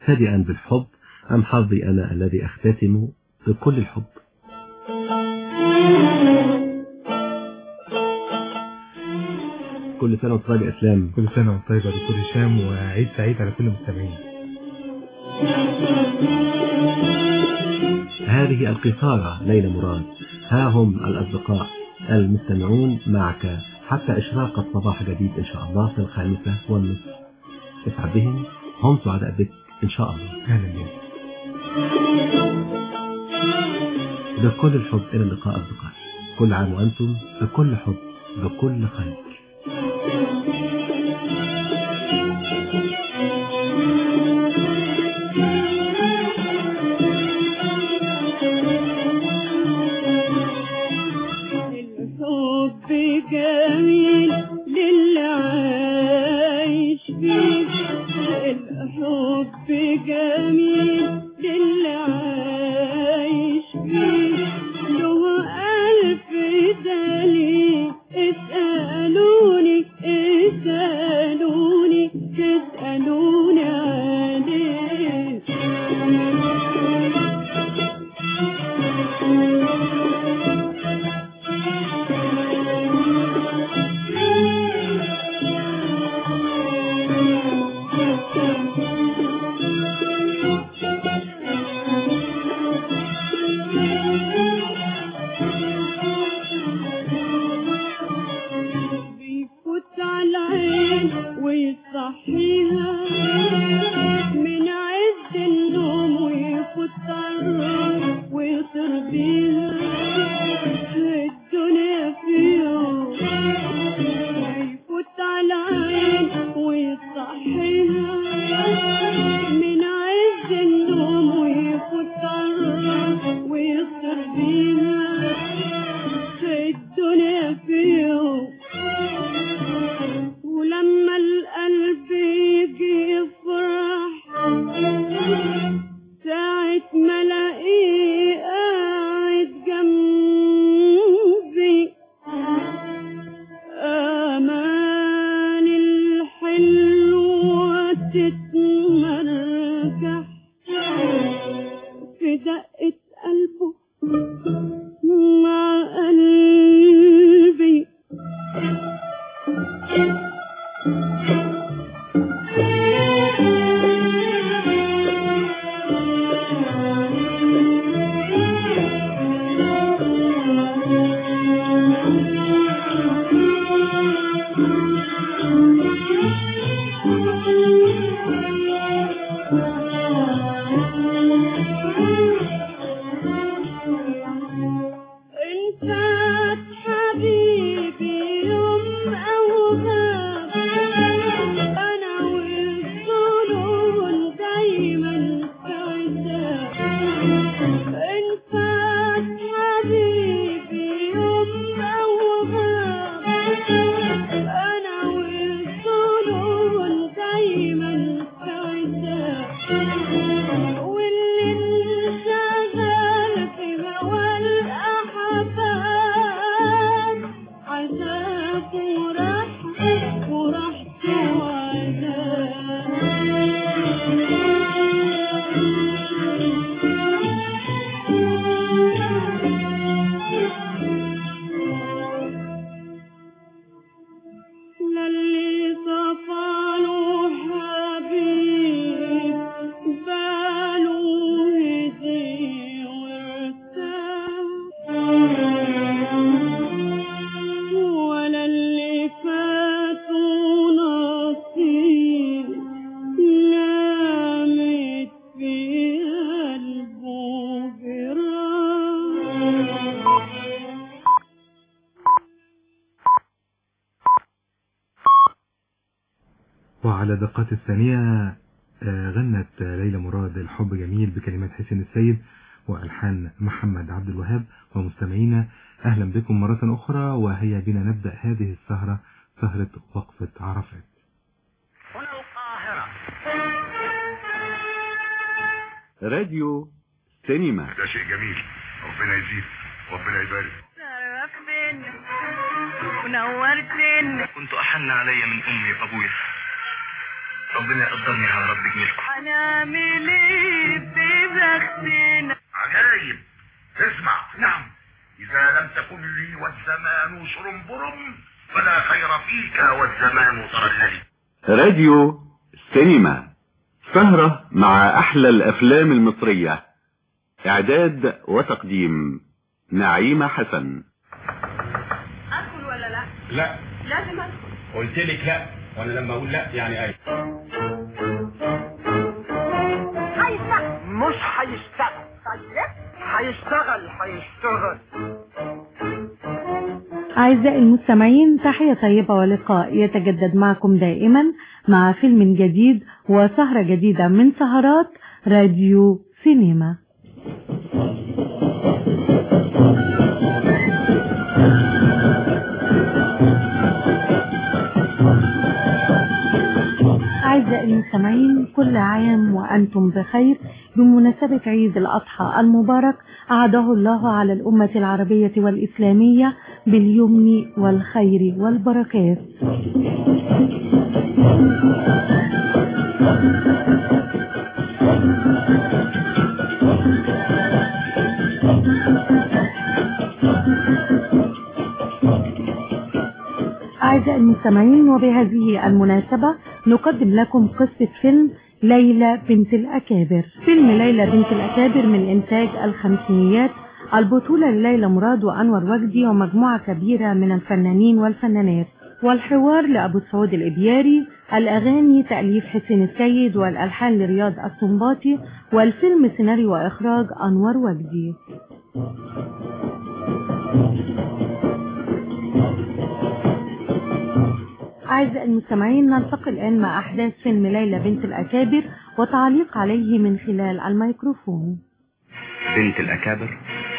هادئا بالحب أم حظي أنا الذي أختتم بكل الحب كل سنة وانت طيب يا إسلام كل سنة وانت طيب يا دكتور هشام وعيد سعيد على كل المستمعين هذه القصارى ليلى مراد ها هم الأصدقاء المستمعون معك حتى إشراق الصباح جديد إن شاء الله في الخامسة والنصف اسعد بهم هم سعداء بك إن شاء الله أهلا بك بكل الحب إلى اللقاء أصدقائي كل عام وأنتم بكل حب بكل خير الحب جميل للي عايش فيه الحب جميل للي عايش فيه له ألف دليل اسألوني اسألوني تسألوني عليه بيفوت على العين ويصحيها من عز النوم ويفوت على الراس ويطير بيها الدنيا فيها بيفوت على العين ويصحيها من عز النوم ويفوت على الراس ويطير بيها الدنيا فيها ولما القلب يجي يفرح ساعة ما الاقيه قاعد جنبي امان الحلوة تتمرجح في دقة قلبه مع قلبي انت حبيبي يوم او غاب انا والظنون دايما سعداء انت حبيبي يوم او غاب انا والظنون دايما سعداء واللي انشغل في هوى الأحباب عذاب ورحمة ورحمة وعذاب للي صفاله حبيب باله هدي وارتاح ولا اللي فاتوا نصيب نامت في قلبه جراح وعلى دقات الثانية آه، غنت ليلى مراد الحب جميل بكلمات حسين السيد وألحان محمد عبد الوهاب ومستمعينا أهلا بكم مرة أخرى وهيا بنا نبدأ هذه السهرة سهرة وقفة عرفات هنا القاهرة راديو سينما ده شيء جميل ربنا يزيد ربنا يبارك شرفتنا ونورتنا كنت أحن علي من أمي وأبويا ربنا يقدرني على رب جميلكم هنعمل ايه ببختنا عجايب اسمع نعم إذا لم تكن لي والزمان شرنبرم فلا خير فيك والزمان ترللي راديو سينما سهرة مع أحلى الأفلام المصرية إعداد وتقديم نعيمة حسن ادخل ولا لا لا لازم ادخل قلت لك لا وانا لما اقول لا يعني اي هيفتح مش هيشتغل طيب هيشتغل هيشتغل أعزائي المستمعين تحية طيبة ولقاء يتجدد معكم دائما مع فيلم جديد وسهرة جديدة من سهرات راديو سينما أعزائي المستمعين كل عام وأنتم بخير بمناسبة عيد الأضحى المبارك أعاده الله على الأمة العربية والإسلامية باليمن والخير والبركات أعزائي المستمعين وبهذه المناسبة نقدم لكم قصة فيلم ليلى بنت الأكابر فيلم ليلى بنت الأكابر من إنتاج الخمسينيات البطولة لليلى مراد وأنور وجدي ومجموعة كبيرة من الفنانين والفنانات والحوار لأبو سعود الإبياري الأغاني تأليف حسين السيد والألحان لرياض السنباطي والفيلم سيناريو وإخراج أنور وجدي أعزائي المستمعين نلتقي الآن مع أحداث فيلم ليلى بنت الأكابر وتعليق عليه من خلال الميكروفون بنت الأكابر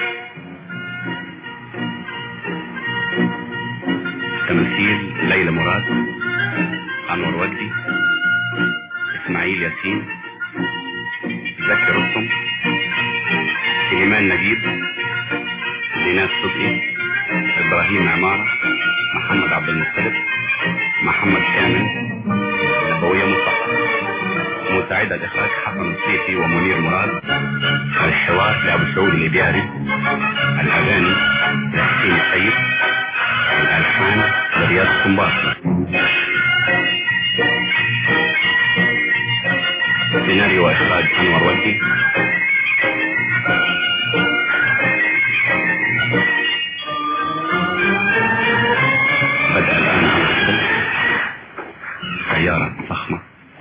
تمثيل ليلى مراد أنور وجدي إسماعيل ياسين زكي رستم سليمان نجيب زينات صدقي إبراهيم عمارة محمد عبد المطلب محمد كامل نبوية مصطفى مساعد الإخراج حسن الصيفي ومنير مراد الحوار لأبو سعود الإبياري الأغاني لحسين السيد الألحان لرياض السنباطي سيناريو وإخراج أنور وجدي بدأ الآن عمل الفيلم سيارة فخمة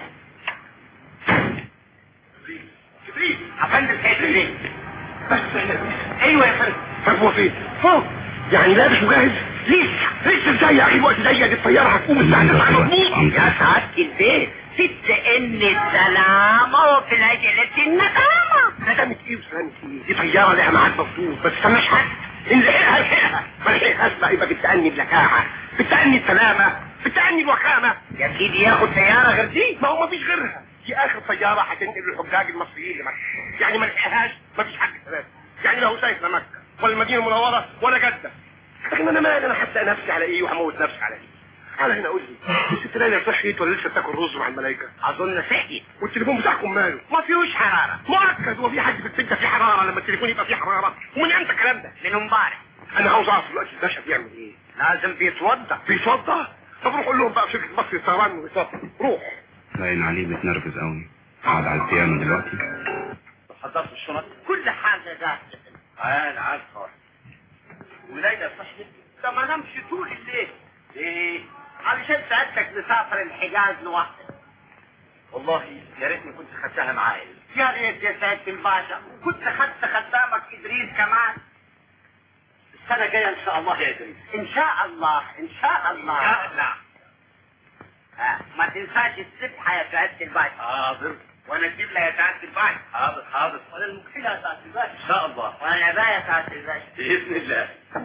جبريل افندم سيد جبريل بس ايوه يا فندم طب هو فين؟ فوق يعني لابس وجاهز؟ لسه لسه ازاي يا اخي الوقت ضيق دي الطياره هتقوم الساعه 9 مظبوط يا سعادة البيت ست ان السلامة وفي العجلة النقامة ندمت ايه وسلامت ايه؟ دي طياره لها ميعاد مظبوط ما تستناش حد ان لحقها لحقها ما لحقهاش بقى يبقى بتأني بلكاعه بتأني السلامه بتأني الوخامه يا سيدي ياخد سيارة غير دي ما هو مفيش غيرها دي اخر طياره هتنقل الحجاج المصريين لمكه يعني ما لحقهاش مفيش حد ثلاثه يعني لا هو سايق لمكه ولا المدينه المنوره ولا جده لكن انا مالي انا حاسس نفسي على ايه وهموت نفسي على ايه على هنا قول لي الست ليلى صحيت ولا لسه بتاكل رز مع الملائكه اظن صحيت والتليفون بتاعكم ماله ما فيهوش حرارة مؤكد هو في حد في السجه فيه حراره لما التليفون يبقى فيه حراره ومن امتى الكلام ده من امبارح انا عاوز اعرف دلوقتي الباشا بيعمل ايه لازم بيتوضى بيتوضى طب روح قول لهم بقى في شركه مصر للطيران ويتوضى روح باين عليه بيتنرفز قوي قاعد على البيانو دلوقتي حضرت الشنط كل حاجة جاهزة انا عارفة وليلى صحيت ده ما نمشي طول الليل ليه؟ علشان سعادتك مسافر الحجاز لوحدك والله يا ريتني كنت خدتها معايا يا ريت يا سيادة الباشا كنت خدت خدامك ادريس كمان السنة الجاية ان شاء الله يا ادريس ان شاء الله ان شاء الله لا آه. ما تنساش السبحة يا سعادة الباشا حاضر وانا اجيب لها يا سعادة الباشا حاضر حاضر وانا المكحلة يا سعادة الباشا ان شاء الله وانا العباية يا سعادة الباشا بإذن الله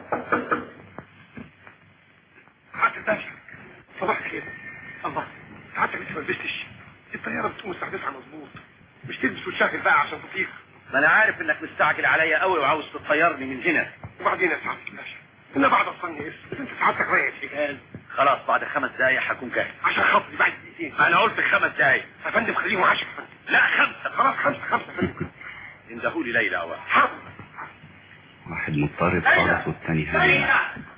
سعاده الباشا صباح الخير الله سعادتك لسه ما لبستش الطياره بتقوم الساعه 9 مظبوط مش تلبس وتشغل بقى عشان تطير ما انا عارف انك مستعجل عليا قوي وعاوز تطيرني من هنا وبعدين يا سعاده الباشا انا بعد الصني اسم انت سعادتك رايح الحجاز خلاص بعد خمس دقايق هكون جاهز عشان خاطري بعد دقيقتين انا قلت خمس دقايق يا فندم خليهم عشرة يا فندم لا خمسة خلاص خمسة خمسة يا فندم اندهولي ليلى اول حاضر واحد مضطرب خالص والتاني هادي ليلى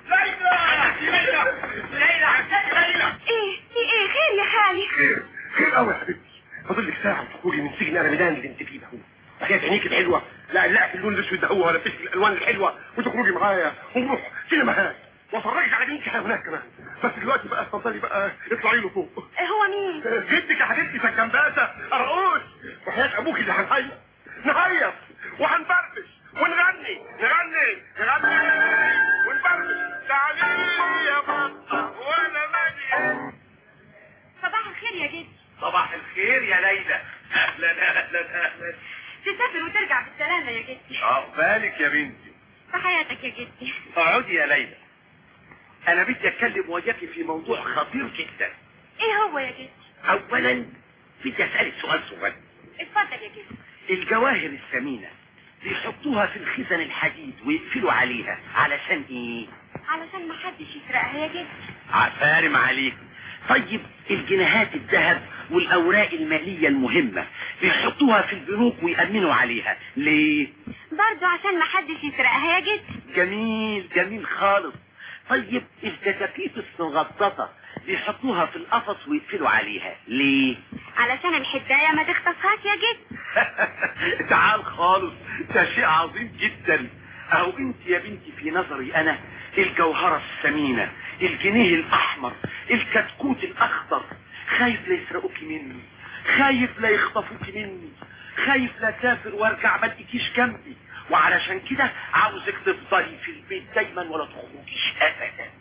ليلى ليلى ايه في ايه خير يا خالي خير خير قوي يا حبيبتي فاضل لك ساعة وتخرجي من سجن رمضان اللي انت فيه ده حكاية عينيك الحلوة لا لا في اللون الاسود ده هو ولا في الالوان الحلوة وتخرجي معايا ونروح سينما هاي وافرجك على بنتي هناك كمان بس دلوقتي بقى اتفضلي بقى اطلعي له فوق إيه هو مين جدك يا حبيبتي سكنباسة ارقوش وحياة ابوك اللي هنهيص نهيص وهنبربش ونغني نغني نغني ونبربش تعالي يا بطة وانا مالي صباح الخير يا جدي صباح الخير يا ليلى اهلا اهلا اهلا تسافر وترجع بالسلامة يا جدي عقبالك يا بنتي في حياتك يا جدي اقعدي يا ليلى انا بدي اتكلم وياكي في موضوع خطير جدا ايه هو يا جدي اولا بدي اسالك سؤال صغير اتفضل يا جدي الجواهر الثمينه بيحطوها في الخزن الحديد ويقفلوا عليها علشان ايه علشان ما حدش يسرقها يا جدي عفارم عليك طيب الجنيهات الذهب والاوراق الماليه المهمه بيحطوها في البنوك ويامنوا عليها ليه برضو عشان ما حدش يسرقها يا جدي جميل جميل خالص طيب الكتاكيت المغطسه بيحطوها في القفص ويقفلوا عليها ليه علشان الحداية ما تخطفهاش يا جدي تعال خالص ده شيء عظيم جدا اهو انت يا بنتي في نظري انا الجوهرة الثمينة الجنيه الاحمر الكتكوت الاخضر خايف لا يسرقوك مني خايف لا يخطفوك مني خايف لا اسافر وارجع ما تجيش جنبي وعلشان كده عاوزك تفضلي في البيت دايما ولا تخرجيش ابدا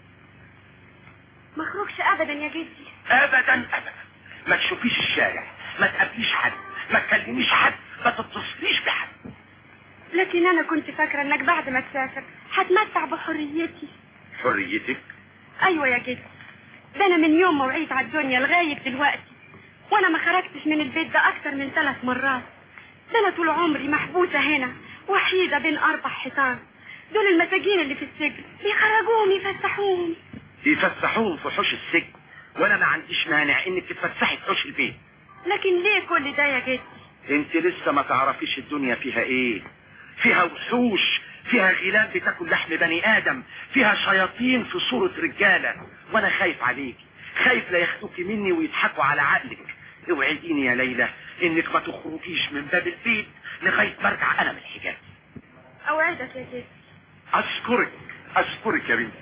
ما اخرجش ابدا يا جدي ابدا ابدا ما تشوفيش الشارع ما تقابليش حد ما تكلميش حد ما تتصليش بحد لكن انا كنت فاكرة انك بعد ما تسافر هتمتع بحريتي حريتك ايوه يا جدي ده انا من يوم ما وعيت على الدنيا لغاية دلوقتي وانا ما خرجتش من البيت ده اكتر من ثلاث مرات ده انا طول عمري محبوسة هنا وحيدة بين اربع حيطان دول المساجين اللي في السجن بيخرجوهم يفسحوهم يفسحوهم في حوش السجن وانا ما عنديش مانع انك تتفسحي في حوش البيت لكن ليه كل ده يا جدي انت لسه ما تعرفيش الدنيا فيها ايه فيها وحوش فيها غيلان بتاكل لحم بني ادم فيها شياطين في صورة رجالة وانا خايف عليكي خايف لا ياخدوكي مني ويضحكوا على عقلك اوعديني يا ليلى انك ما تخرجيش من باب البيت لغاية ما ارجع انا من الحجاز اوعدك يا جدي اشكرك اشكرك يا بنتي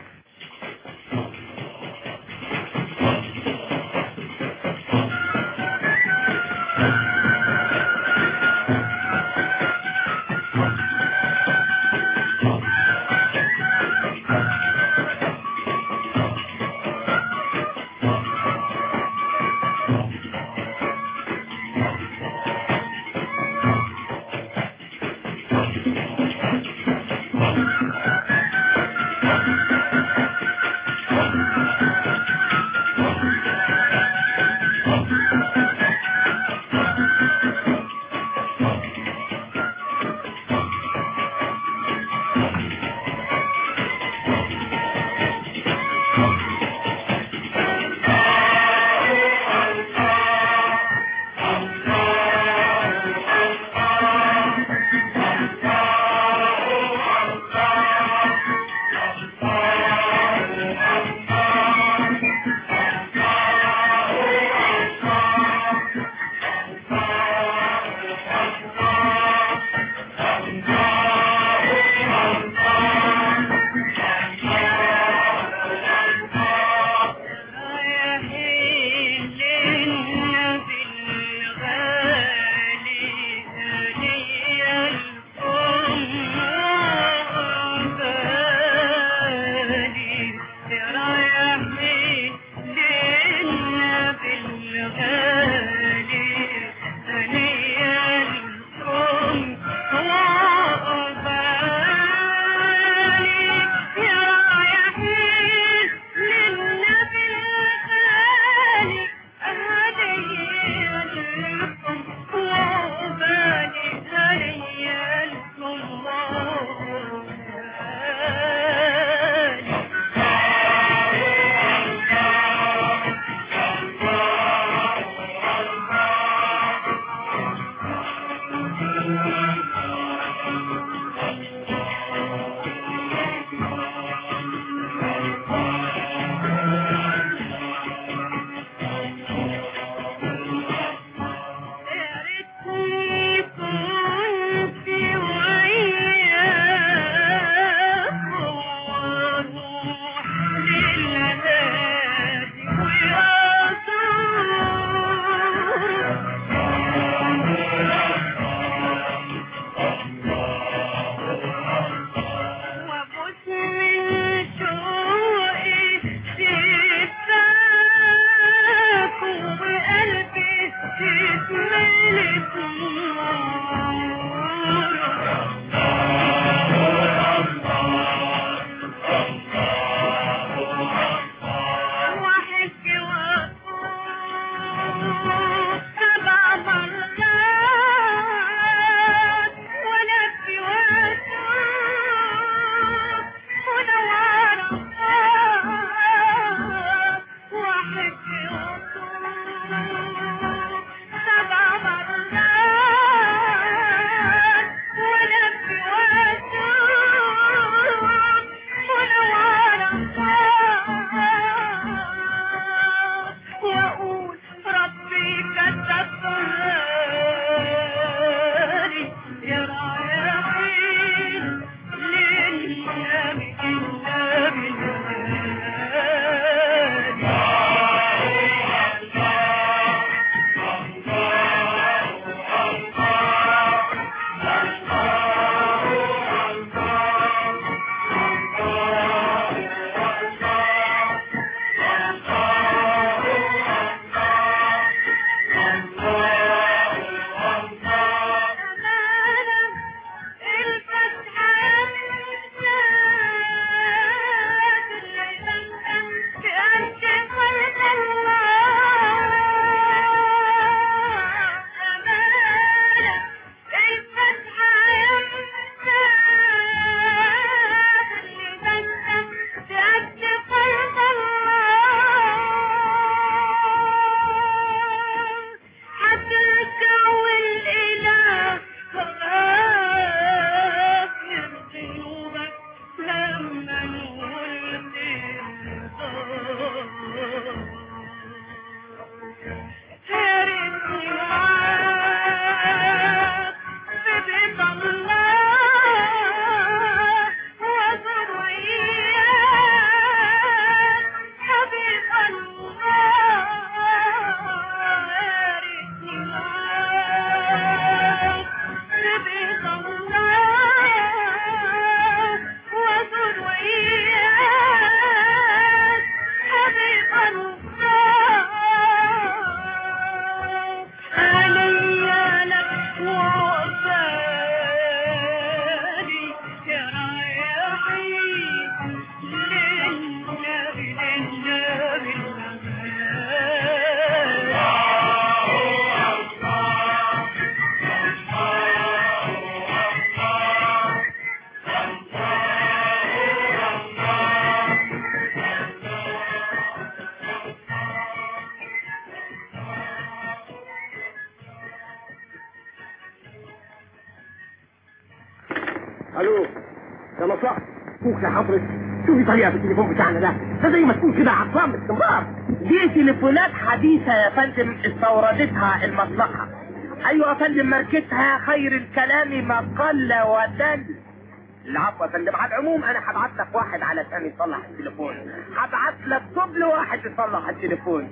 الو يا مصلحة فوق يا حضرتك شوفي طريقة في التليفون بتاعنا ده ده زي ما تكون كده عطلان باستمرار دي تليفونات حديثة يا فندم استوردتها المصلحة ايوه يا فندم ماركتها خير الكلام ما قل ودل العفو يا فندم على العموم انا هبعت لك واحد علشان يصلح التليفون هبعت لك طبل واحد يصلح التليفون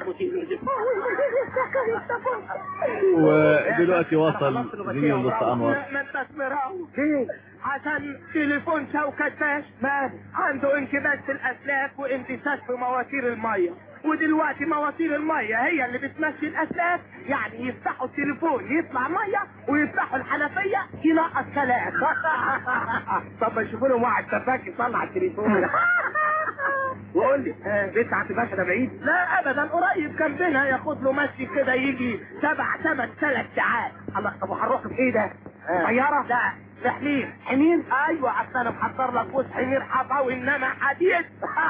ودلوقتي وصل زميل لص انور ما انت فين عشان تليفون شوكة باش مال عنده انكباس في الاسلاك وانتشاش في مواسير المية ودلوقتي مواسير المية هي اللي بتمشي الاسلاك يعني يفتحوا التليفون يطلع مية ويفتحوا الحنفية ينقص كلام طب ما يشوفوا لهم واحد سفاك يصلح التليفون وقول لي بيت عبد الباشا ده بعيد؟ لا ابدا قريب جنبنا ياخد له مشي كده يجي سبع ثمان ثلاث ساعات الله طب وهنروح بايه ده؟ آه. طيارة؟ لا في حمير حمير؟ ايوه اصل انا محضر لك وسط حمير حطاوي انما حديد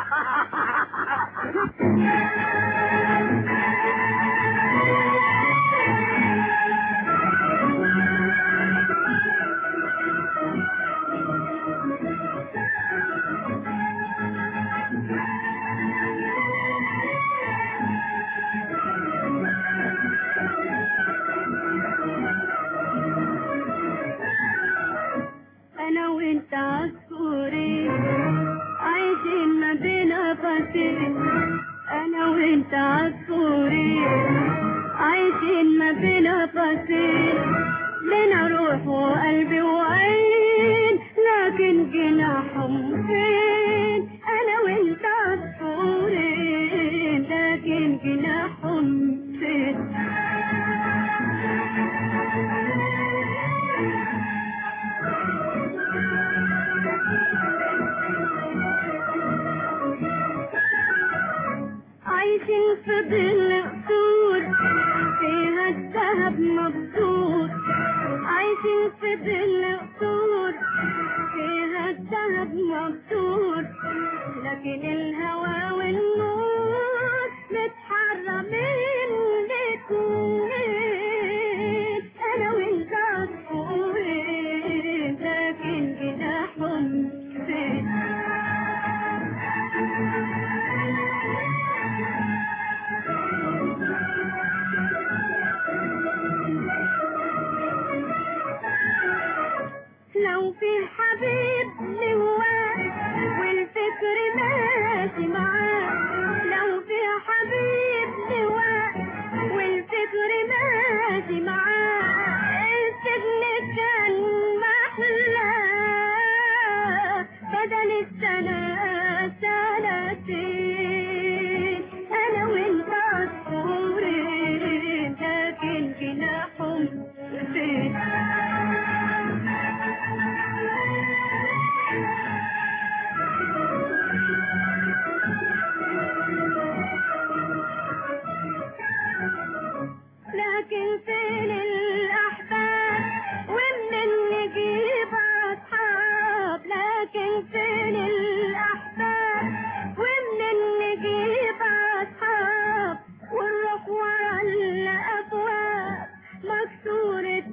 انا وانت عصفورين عايشين ما بين قفصين انا وانت عصفورين عايشين ما بين قفصين لنا روح وقلب وعين لكن جناحهم فين انا وانت عصفورين لكن جناحهم فين عايشين في ظل قصور فيها الذهب مبسوط عايشين في ظل قصور فيها الذهب مبسوط لكن الهوى والنور متحرمين الاتنين انا وانت عصفورين لكن جناحهم فين لو في حبيب لهواك والفكر ماشي معاه لو في حبيب لهواك والفكر ماشي معاه السجن كان محلى بدل السنة سنتين أنا وأنت عصفورين لكن جناحهم فين لكن فين الأحباب ومن نجيب أصحاب لكن فين الأحباب ومن نجيب أصحاب ونروح ورا الأبواب مكسورة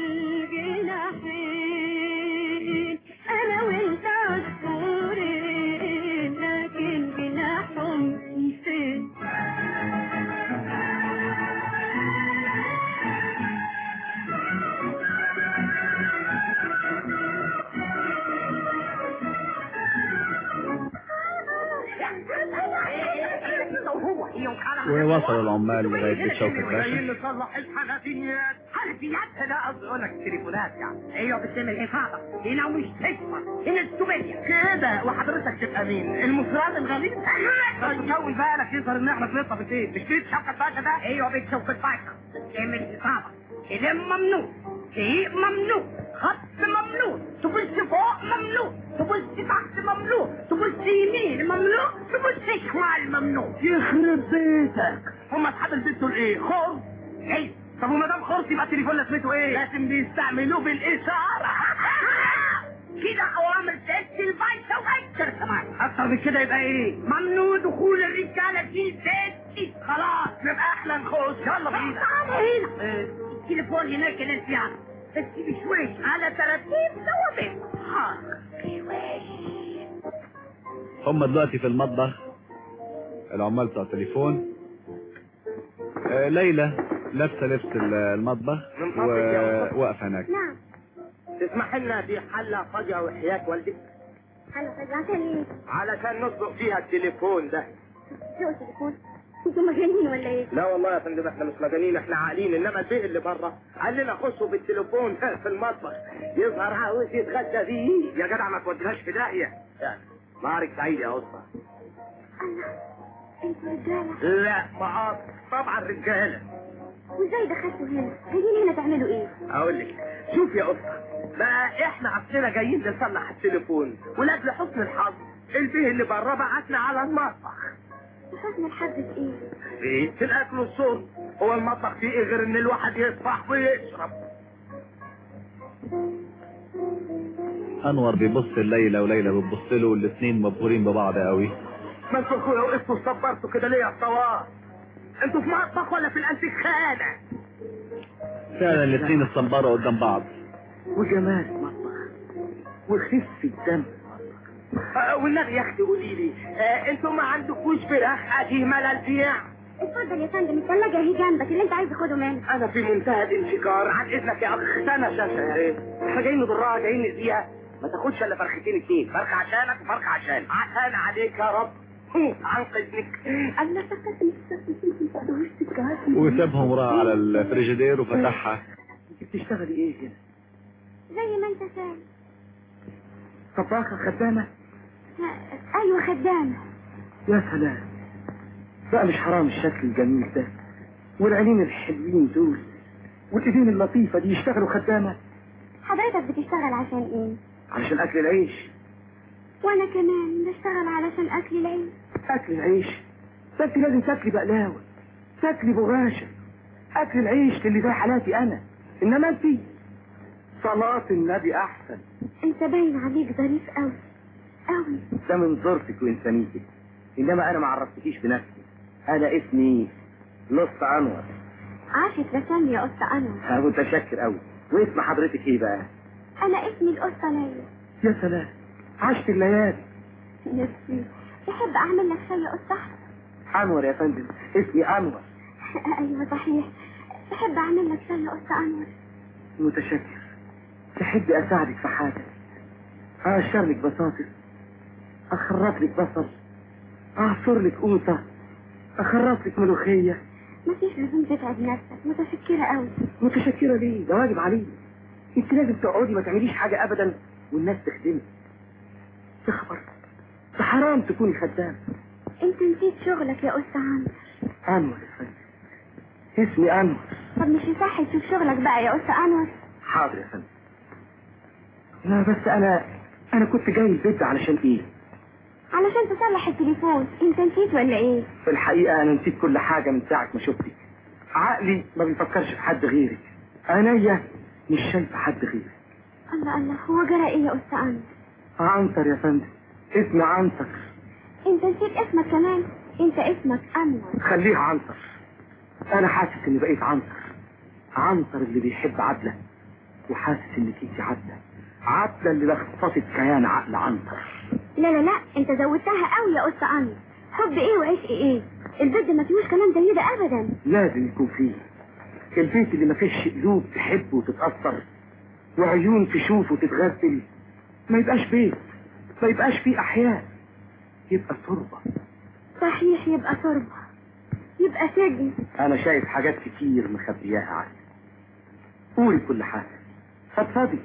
الجناحين أنا وأنت عصفورين لكن جناحهم فين ووصل العمال لغاية بيت شوكة جايين باشا نصلح الحنفيات حنفيات لا قصدي اقول لك تليفونات يعني ايوه بتعمل اصابه هنا مش تكفى هنا السوبيا كده وحضرتك تبقى مين المصران الغليظ بس جوي بالك يظهر ان احنا بنطلع بيت مش بيت شوكة باشا ده ايوه بيت شوكة باشا بتعمل اصابه كلام ممنوع شيء ممنوع خط ممنوع تبص فوق ممنوع تبص تحت ممنوع تبص يمين ممنوع تبص شمال ممنوع يخرب بيتك هم اصحاب البيت دول ايه خرز ايه طب وما دام خرز يبقى التليفون لازمته ايه لازم بيستعملوه بالاشاره كده اوامر سيادة البيت وغير كمان اكتر من كده يبقى ايه ممنوع دخول الرجاله في البيت خلاص نبقى احنا نخش يلا بينا تعالى هنا التليفون هناك الانسيان بس بشويش على ترتيب ثوابت حاضر بشويش هم دلوقتي في المطبخ العمال بتوع التليفون آه، ليلى لابسه لبس ال- المطبخ من فضلك يا أستاذ. وواقفه هناك نعم تسمح لنا في حلة فاضية وحياة والدك انا عشان ايه علشان نطلق فيها التليفون ده شو التليفون انتوا مجانين ولا ايه لا والله يا فندم احنا مش مجانين احنا عاقلين انما البيت اللي بره قال لنا خشوا بالتليفون في المطبخ يظهر عاوز يتغدى بيه يا جدع ما توديهاش في داهيه يعني نهارك سعيد يا اسطى الله انتوا رجاله لا معاك طبعا رجاله وازاي دخلتوا هنا جايين هنا تعملوا ايه اقول لك شوف يا اسطى بقى احنا عندنا جايين نصلح التليفون ولاجل حسن الحظ البيه اللي بره بعتنا على المطبخ حسن الحظ في ايه ايه في الاكل والشرب هو المطبخ فيه ايه غير ان الواحد يصبح ويشرب انور بيبص لليلى وليلى بتبص له والاثنين مبهورين ببعض قوي ما انتوا اخويا وقفتوا صبرتوا كده ليه يا الطوار انتوا في مطبخ ولا في الانتيك خانه فعلا الاثنين اتسمبروا قدام بعض وجمال مطبخ وخف الدم آه والنبي يا اختي قولي لي آه انتوا ما عندكوش فراخ قديمه للبيع اتفضل يا فندم الثلاجه اهي جنبك اللي انت عايز تاخده منها انا في منتهى الانفجار عن اذنك يا اخ استنى شاشه يا ريت احنا جايين نضرها جايين نأذيها ما تاخدش الا فرختين اتنين فرخه عشانك وفرخه عشان عشان عليك يا رب عنق اذنك انا فكرت انك وسابهم وراه على الفريجيدير وفتحها انت بتشتغلي ايه كده زي ما انت شايف طباخه خدامه ايوه خدامه يا سلام بقى مش حرام الشكل الجميل ده والعينين الحلوين دول والايدين اللطيفه دي يشتغلوا خدامه حضرتك بتشتغل عشان ايه علشان اكل العيش وانا كمان بشتغل علشان اكل العيش اكل العيش ده انت لازم تاكلي بقلاوه تاكلي بغاشه اكل العيش اللي زي حالاتي انا انما انت صلاة النبي احسن انت باين عليك ظريف قوي قوي ده من ظرفك وانسانيتك انما انا ما عرفتكيش بنفسي انا اسمي نص انور عاشت لساني يا قصة انور أنا متشكر قوي واسم حضرتك ايه بقى انا اسمي القصة ليلى يا سلام عشت الليالي نفسي تحب اعمل لك شاي يا قصة انور يا فندم اسمي انور ايوه صحيح تحب اعمل لك شاي يا قصة انور متشكر تحبي اساعدك في حاجه اقشر لك بطاطس اخرط لك بصل اعصر لك قوطه اخرط لك ملوخيه مفيش لازم تتعب نفسك متشكرة قوي متشكره ليه ده واجب عليك انت لازم تقعدي ما تعمليش حاجه ابدا والناس تخدمك يا خبر ده حرام تكوني خدام انت نسيت شغلك يا قصة عمرو انور يا فندم اسمي انور طب مش يصح تشوف شغلك بقى يا قصة انور حاضر يا فندم لا بس انا انا كنت جاي البيت ده علشان ايه علشان تصلح التليفون انت نسيت ولا ايه في الحقيقة أنا نسيت كل حاجة من ساعة ما شفتك عقلي ما بيفكرش في حد غيرك عينيا مش شايفة حد غيرك الله الله هو جرى ايه يا قصة انور عنتر يا فندم اسمي عنتر انت نسيت اسمك كمان انت اسمك انور خليها عنتر أنا حاسس إني بقيت عنتر عنتر اللي بيحب عدلة وحاسس إنك انت عدلة عدلة اللي لخبطت كيان عقل عنتر لا لا لا انت زودتها قوي يا قصة انور حب ايه وعشق ايه البيت ده ما فيهوش كلام زي ده ابدا لازم يكون فيه البيت اللي ما فيش قلوب تحب وتتأثر وعيون تشوف وتتغزل ما يبقاش بيت ما يبقاش فيه أحياء يبقى تربة صحيح يبقى تربة يبقى سجن أنا شايف حاجات كتير مخبياها عني قولي كل حاجة فضفضي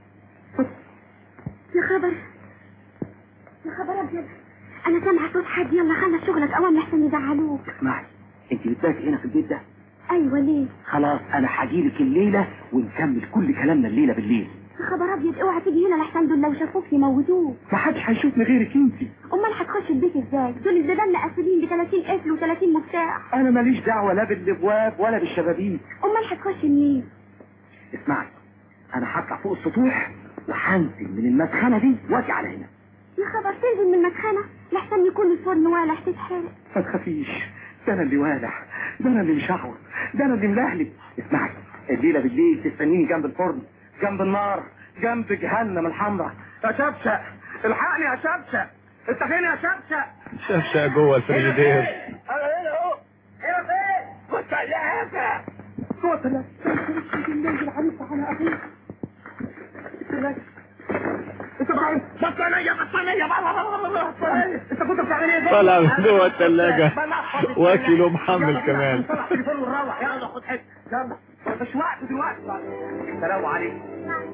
يا خبر يا خبر ابيض انا سامعه صوت حد يلا خلص شغلك اوام لحسن يزعلوك اسمعي انت بتباتي هنا في البيت ده ايوه ليه خلاص انا هجيلك الليلة ونكمل كل كلامنا الليلة بالليل يا خبر ابيض اوعى تيجي هنا لحسن دول لو شافوك يموتوك ما حدش هيشوفني غيرك انت امال هتخش البيت ازاي دول الزبالة قافلين ب 30 قفل و30 مفتاح انا ماليش دعوة لا بالابواب ولا بالشبابيك امال هتخش منين اسمعي انا هطلع فوق السطوح وهنزل من المدخنة دي واجي على هنا يا خبر تنزل من المدخنة لحسن يكون الفرن والع تتحرق ما تخافيش ده انا اللي والع ده انا اللي مشعور ده انا اللي ملهلب اسمعي الليله بالليل تستنيني جنب الفرن جنب النار جنب جهنم الحمراء يا شبشق الحقني يا شبشق انت فين يا شبشق شفشة جوه الفريجيدير انا هنا اهو هنا فين كنت ثلاثة جوه ثلاثة النبي العريس على اخيك ثلاثة انت بقى بطانية بطانية بطانية انت كنت بتعمل ايه طلع من جوه الثلاجة واكل ومحمل كمان طلع تليفون ونروح يلا خد حته يلا مش وقت دلوقتي السلام عليكم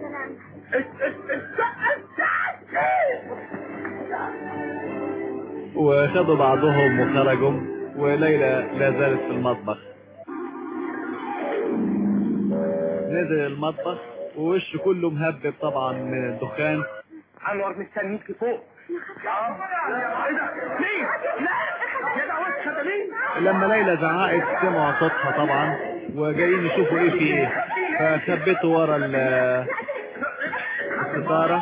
وخدوا بعضهم وخرجوا وليلى لا زالت في المطبخ نزل المطبخ ووشه كله مهبب طبعا من الدخان انور مستنيك فوق ايه ده مين لا يا ده وسخه ده مين لما ليلى زعقت سمعوا صوتها طبعا وجايين يشوفوا ايه في ايه فثبتوا ورا ال- الستارة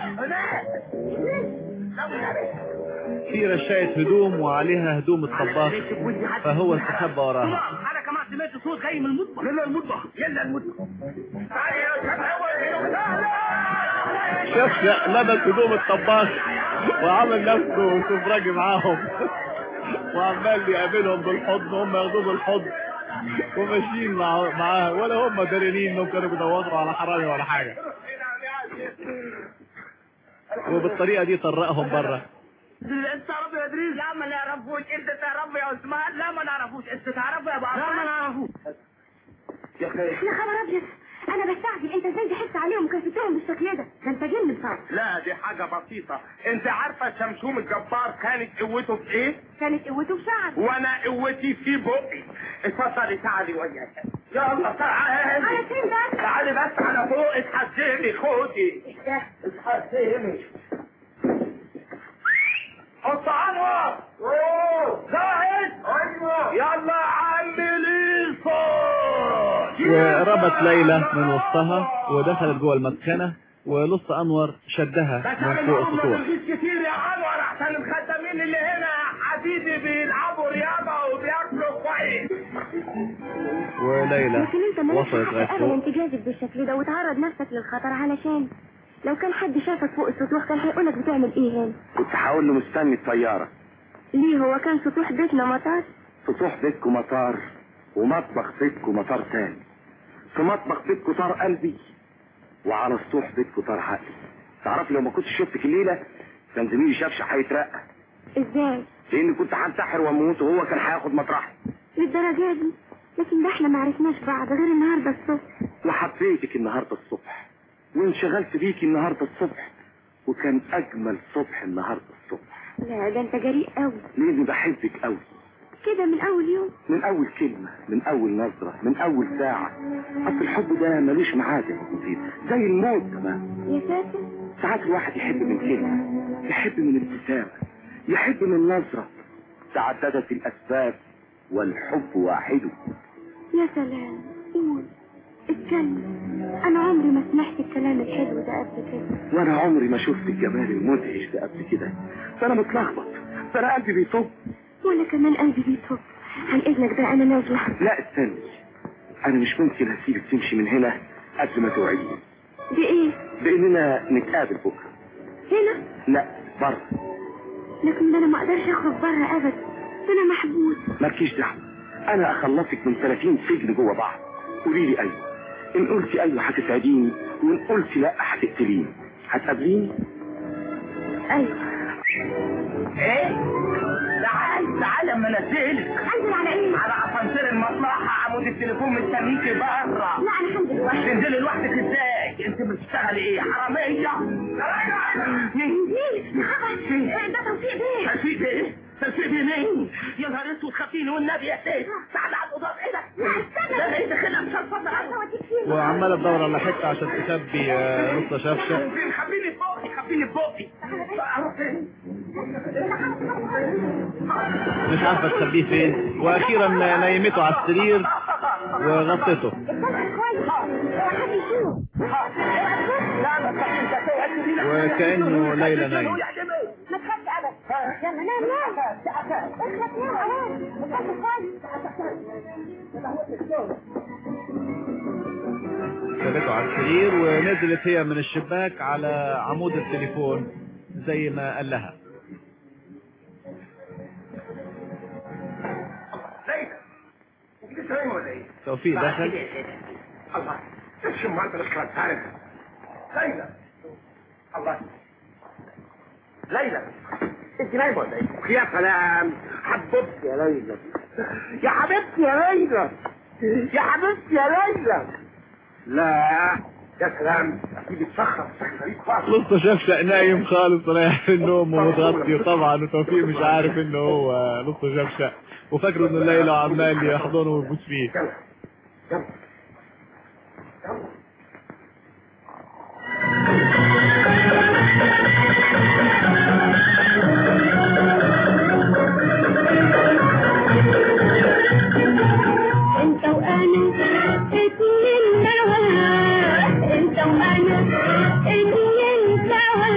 في رشاية هدوم وعليها هدوم الطباخ فهو استخبى وراها انا كمان سمعت صوت جاي من المطبخ يلا المطبخ يلا المطبخ تعالي يا شاف لبس هدوم الطباخ وعمل نفسه سفراجي معاهم وعمال يقابلهم بالحضن هم ياخدوه بالحضن وماشيين مع معاه ولا هم داريين انهم كانوا بيدوروا على حرامي ولا حاجه وبالطريقه دي طرقهم بره انت تعرف يا ادريس لا ما نعرفوش انت تعرف يا عثمان لا ما نعرفوش انت تعرف يا ابو لا ما نعرفوش يا اخي يا خبر ابيض انا بستعجل انت ازاي ضحكت عليهم وكفتهم بالشكل ده ده انت جن صعب لا دي حاجة بسيطة انت عارفة شمشوم الجبار كانت قوته في ايه كانت قوته في شعر وانا قوتي في بقي اتفضلي تعالي وياك يلا تعالي على فين بس تعالي بس على فوق اتحسني خدي اتحسني حط انور زاهد ايوه يلا عملي صوت وربط ليلى من وسطها ودخلت جوه المسخنه ولص انور شدها من فوق السطوح مفيش كتير يا انور عشان الخدامين اللي هنا حبيبي بيلعبوا رياضه وبياكلوا كويس وليلى لكن انت مالكش وصلت حق لغايه ابدا فوق تجازف بالشكل ده وتعرض نفسك للخطر علشان لو كان حد شافك فوق السطوح كان هيقولك بتعمل ايه هنا كنت هقول له مستني الطياره ليه هو كان سطوح بيتنا مطار سطوح بيتكم مطار ومطبخ بيتكم مطار تاني في مطبخ بيتكم طار قلبي وعلى سطوح بيتكم طار عقلي تعرفي لو ما كنتش شفتك الليله كان زميلي شافش هيترقى ازاي لاني كنت هنتحر واموت وهو كان هياخد مطرحي للدرجه دي لكن ده احنا ما عرفناش بعض غير النهارده الصبح وحبيتك النهارده الصبح وانشغلت بيكي النهارده الصبح وكان اجمل صبح النهارده الصبح لا ده انت جريء قوي لاني بحبك قوي كده من اول يوم من اول كلمة من اول نظرة من اول ساعة اصل الحب ده ملوش ميعاد يا بسيط زي الموت كمان يا ساتر ساعات الواحد يحب من كلمة يحب من ابتسامة يحب من نظرة تعددت الاسباب والحب واحد يا سلام قول اتكلم انا عمري ما سمعت الكلام الحلو ده قبل كده وانا عمري ما شفت الجمال المدهش ده قبل كده فانا متلخبط فانا قلبي بيطب وانا كمان قلبي بيطب عن اذنك بقى انا نازله لا استني انا مش ممكن هسيبك تمشي من هنا قبل ما توعديني بايه باننا نتقابل بكره هنا لا بره لكن ده انا ما اقدرش اخرج بره ابدا ده انا محبوس مالكيش دعوه انا اخلصك من 30 سجن جوه بعض قولي لي ايوه ان قلتي ايوه هتسعديني وان قلتي لا هتقتليني هتقابليني ايوه ايه تعال تعال اما انزلك انزل على ايه على اسانسير المصلحه عمود التليفون مستنيكي بره لا انا هنزل لوحدي تنزلي لوحدك ازاي انت بتشتغلي ايه حراميه نزيل خبر ده توفيق بيه تلفيق ايه تلفيق مين يا نهار اسود خفيني والنبي يا سيد تعال على الاوضه ايه ده لا استنى ده ايه دخلها مش هتفضل انا اوديك فين وعماله تدور على حته عشان تخبي آه، نص شفشه فين خبيني في بقي خبيني في بقي اروح فين مش عارفه تخبيه فين واخيرا نيمته على السرير وغطته اتكلم كويس حد يشوف لا ما تخافيش انت توعدني بيه. وكأنه ليلى نايم ما تخافش ابدا يلا نام نام اخلص نام اهو اتكلم كويس سابته على السرير ونزلت هي من الشباك على عمود التليفون زي ما قال لها ليلى انت لسه نايمه ولا ايه؟ توفيق دخل الله ايش ما انت الاشكال تعرف ليلى الله ليلى انت نايمه ولا ايه؟ يا سلام حبيبتي يا ليلى يا حبيبتي يا ليلى يا حبيبتي يا ليلى لا يا سلام دي بتسخر بشكل غريب خالص لسه شفشق نايم خالص رايح في النوم ومتغطي طبعا وتوفيق مش عارف انه هو لسه شفشق وفاكره انه ليلى عمال يحضنه ويبوس فيه يلا يلا يلا انت وانا اتنين سوا انت وانا اتنين سوا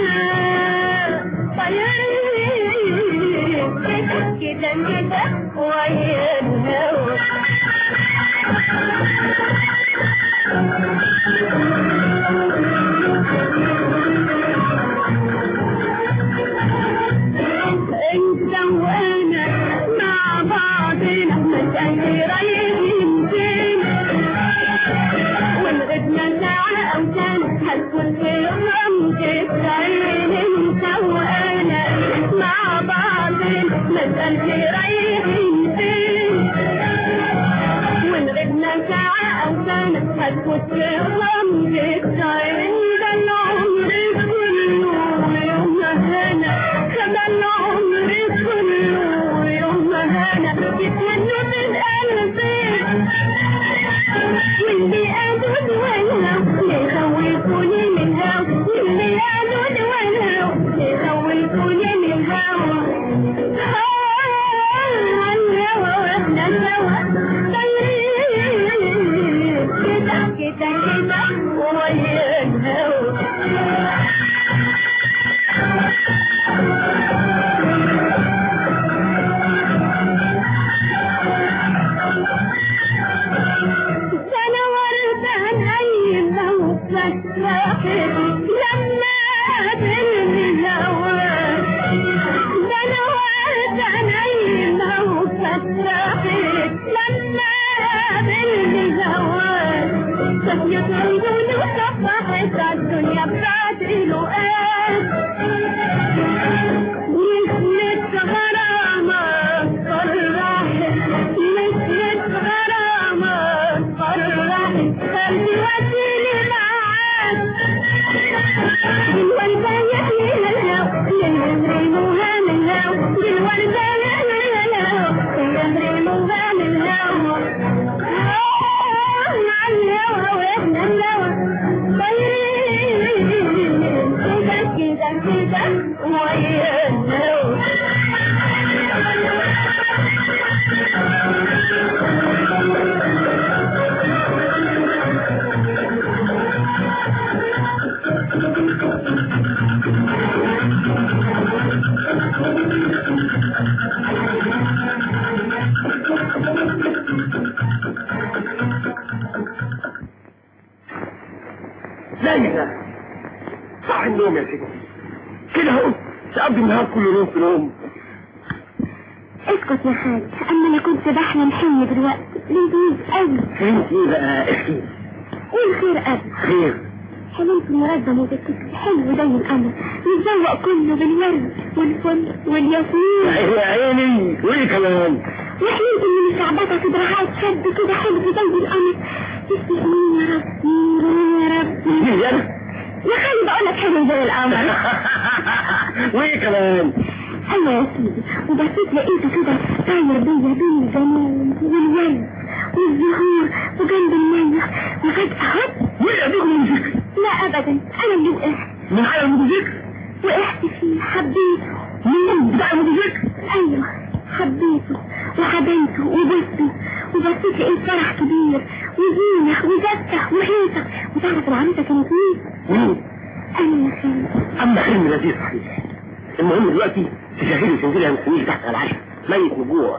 طيارين كده كده كده ويا الهوا انت وانا مع بعضنا مسألة رايحين فين ونغبنا ساعة او سنة هتكون في رمزة عين انت وانا مع بعضنا مسألة رايحين فين ونغبنا ساعة او سنة هتكون في رمزة عين ده العمر كله يوم هنا خد العمر كله يوم هنا يتهنى من قلبي واللي قالوا الولو يخوفوني من الهوا واللي قالوا الولو يخوفوني من الهوا هوا الهوا واحنا سوا طايرين كده كده كده ويا الهوا انا وردة نايمة وفتحت لما قابلني الهوا ده انا وردة نايمة وفتحت لما قابلني الهوا صفيت عيوني وصفحت عالدنيا بتاعت الوقات نسمة غرامة فرحت نسمة غرامة فرحت قلبي وسيلي معاك بالوردة يحيي الهوا يهرموها من الهوا بالوردة يحيي الهوا يهرموها من الهوا مع الهوا واحنا الهوا طايرين كده كده كده ويا الهوا ليلى صح النوم يا سيدي كده اهو تقضي النهار كله نوم في نوم اسكت يا حاج اما انا كنت بحلم حلم دلوقتي لذيذ قوي فهمت ايه بقى احكي والخير قبل خير حلمت منظم وبالكتب حلو زي القمر متزوق كله بالورد والفل والياسمين يا عيني وايه كمان وحلمت اني مشعبطه في دراعات شاب كده حلو زي القمر اسمه مين يا رب مين يا رب مين يا أنا؟ يا خالي بقول لك حلو زي القمر وايه كمان ايوه يا سيدي وبصيت لقيته كده طاير بيا بين الجمال والورد والزهور وجنب المية وفجأة هوب وقع بيكم الموتوسيكل لا ابدا انا اللي وقعت من على الموتوسيكل وقعت فيه حبيته مين بتاع الموتوسيكل ايوه حبيته وحبيته وبصته وبصيت لقيت فرح كبير وزينة وزفة وهيصة وتعرف العروسة كانت مين؟ مين انا يا خالد اما حلم لذيذ صحيح المهم دلوقتي تشغلي تنزلي يا مستنيش تحت على العشاء ميت من جوع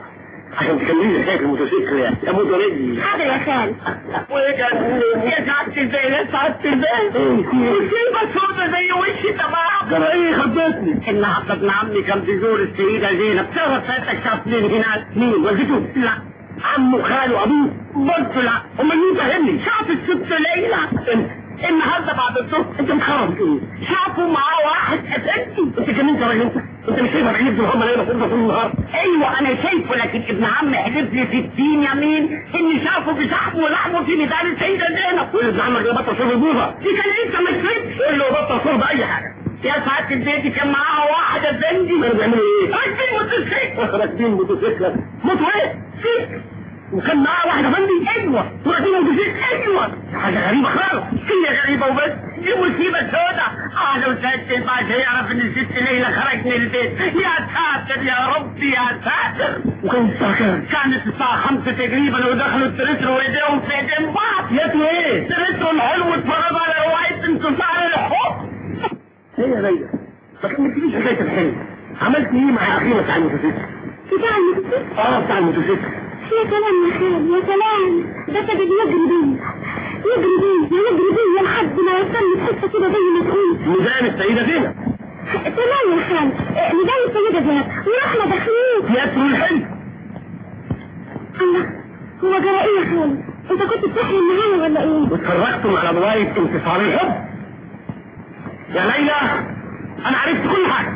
عشان تكملي حكايه الموتوسيكل يا يا موتوريجي حاضر يا خال وكان يا سعادة البيه يا سعادة البيه مصيبة سودة زي وشي تمام ترى ايه خبطني ان عبد ابن عمي كان بيزور السيدة زينب تعرف سيادتك شاف مين هناك؟ مين والدته؟ لا عمه خاله ابوه قلت لا امال مين فهمني؟ شاف الست ليلى انت النهارده بعد الظهر انت مخرب ايه؟ شافوا معاه واحد اساسي انت كمان راجل انت انت مش شايفها بعيد هم ليلى فرصه طول النهار ايوه انا شايفه لكن ابن عمي حلف لي 60 يمين ان شافه بشحمه ولحمه في ميدان السيده زينب وابن عمك ده بطل شرب البوظه دي كان لسه ما شربش قول له بطل شرب اي حاجه يا سعادة البيت كان معاها واحد افندي كانوا بيعملوا ايه؟ راكبين موتوسيكل راكبين موتوسيكل موتو ايه؟ سيكل وكان معاه واحد افندي ايوه وراكبين موتوسيكل ايوه حاجه غريبه خالص هي غريبة وبس دي مصيبة سودة اه لو سيادة الباشا يعرف ان الست ليلى خرج من البيت يا ساتر يا ربي يا ساتر وكان الساعه كام؟ كانت الساعة خمسة تقريبا ودخلوا التريترو وايديهم في ايدين بعض ياتوا ايه؟ التريترو الحلو اتفرج على رواية انتصار الحب ايه يا ليلى؟ ما كملتليش حكايه الحلم عملت ايه مع اخينا بتاع الموتوسيكل؟ بتاع الموتوسيكل اه بتاع الموتوسيكل يا سلام يا خال يا سلام ده كان يجري بيا يجري بيا يجري بيا لحد ما يوصلني في حته كده زي ما تقول ميزان السيده زينب تمام يا خال ميدان السيدة زينب ورحنا داخلين ياتوا الحلم الله هو جرى ايه يا خال انت كنت بتحلم معايا ولا ايه واتفرجتم على روايه انتصار الحب يا ليلى انا عرفت كل حاجه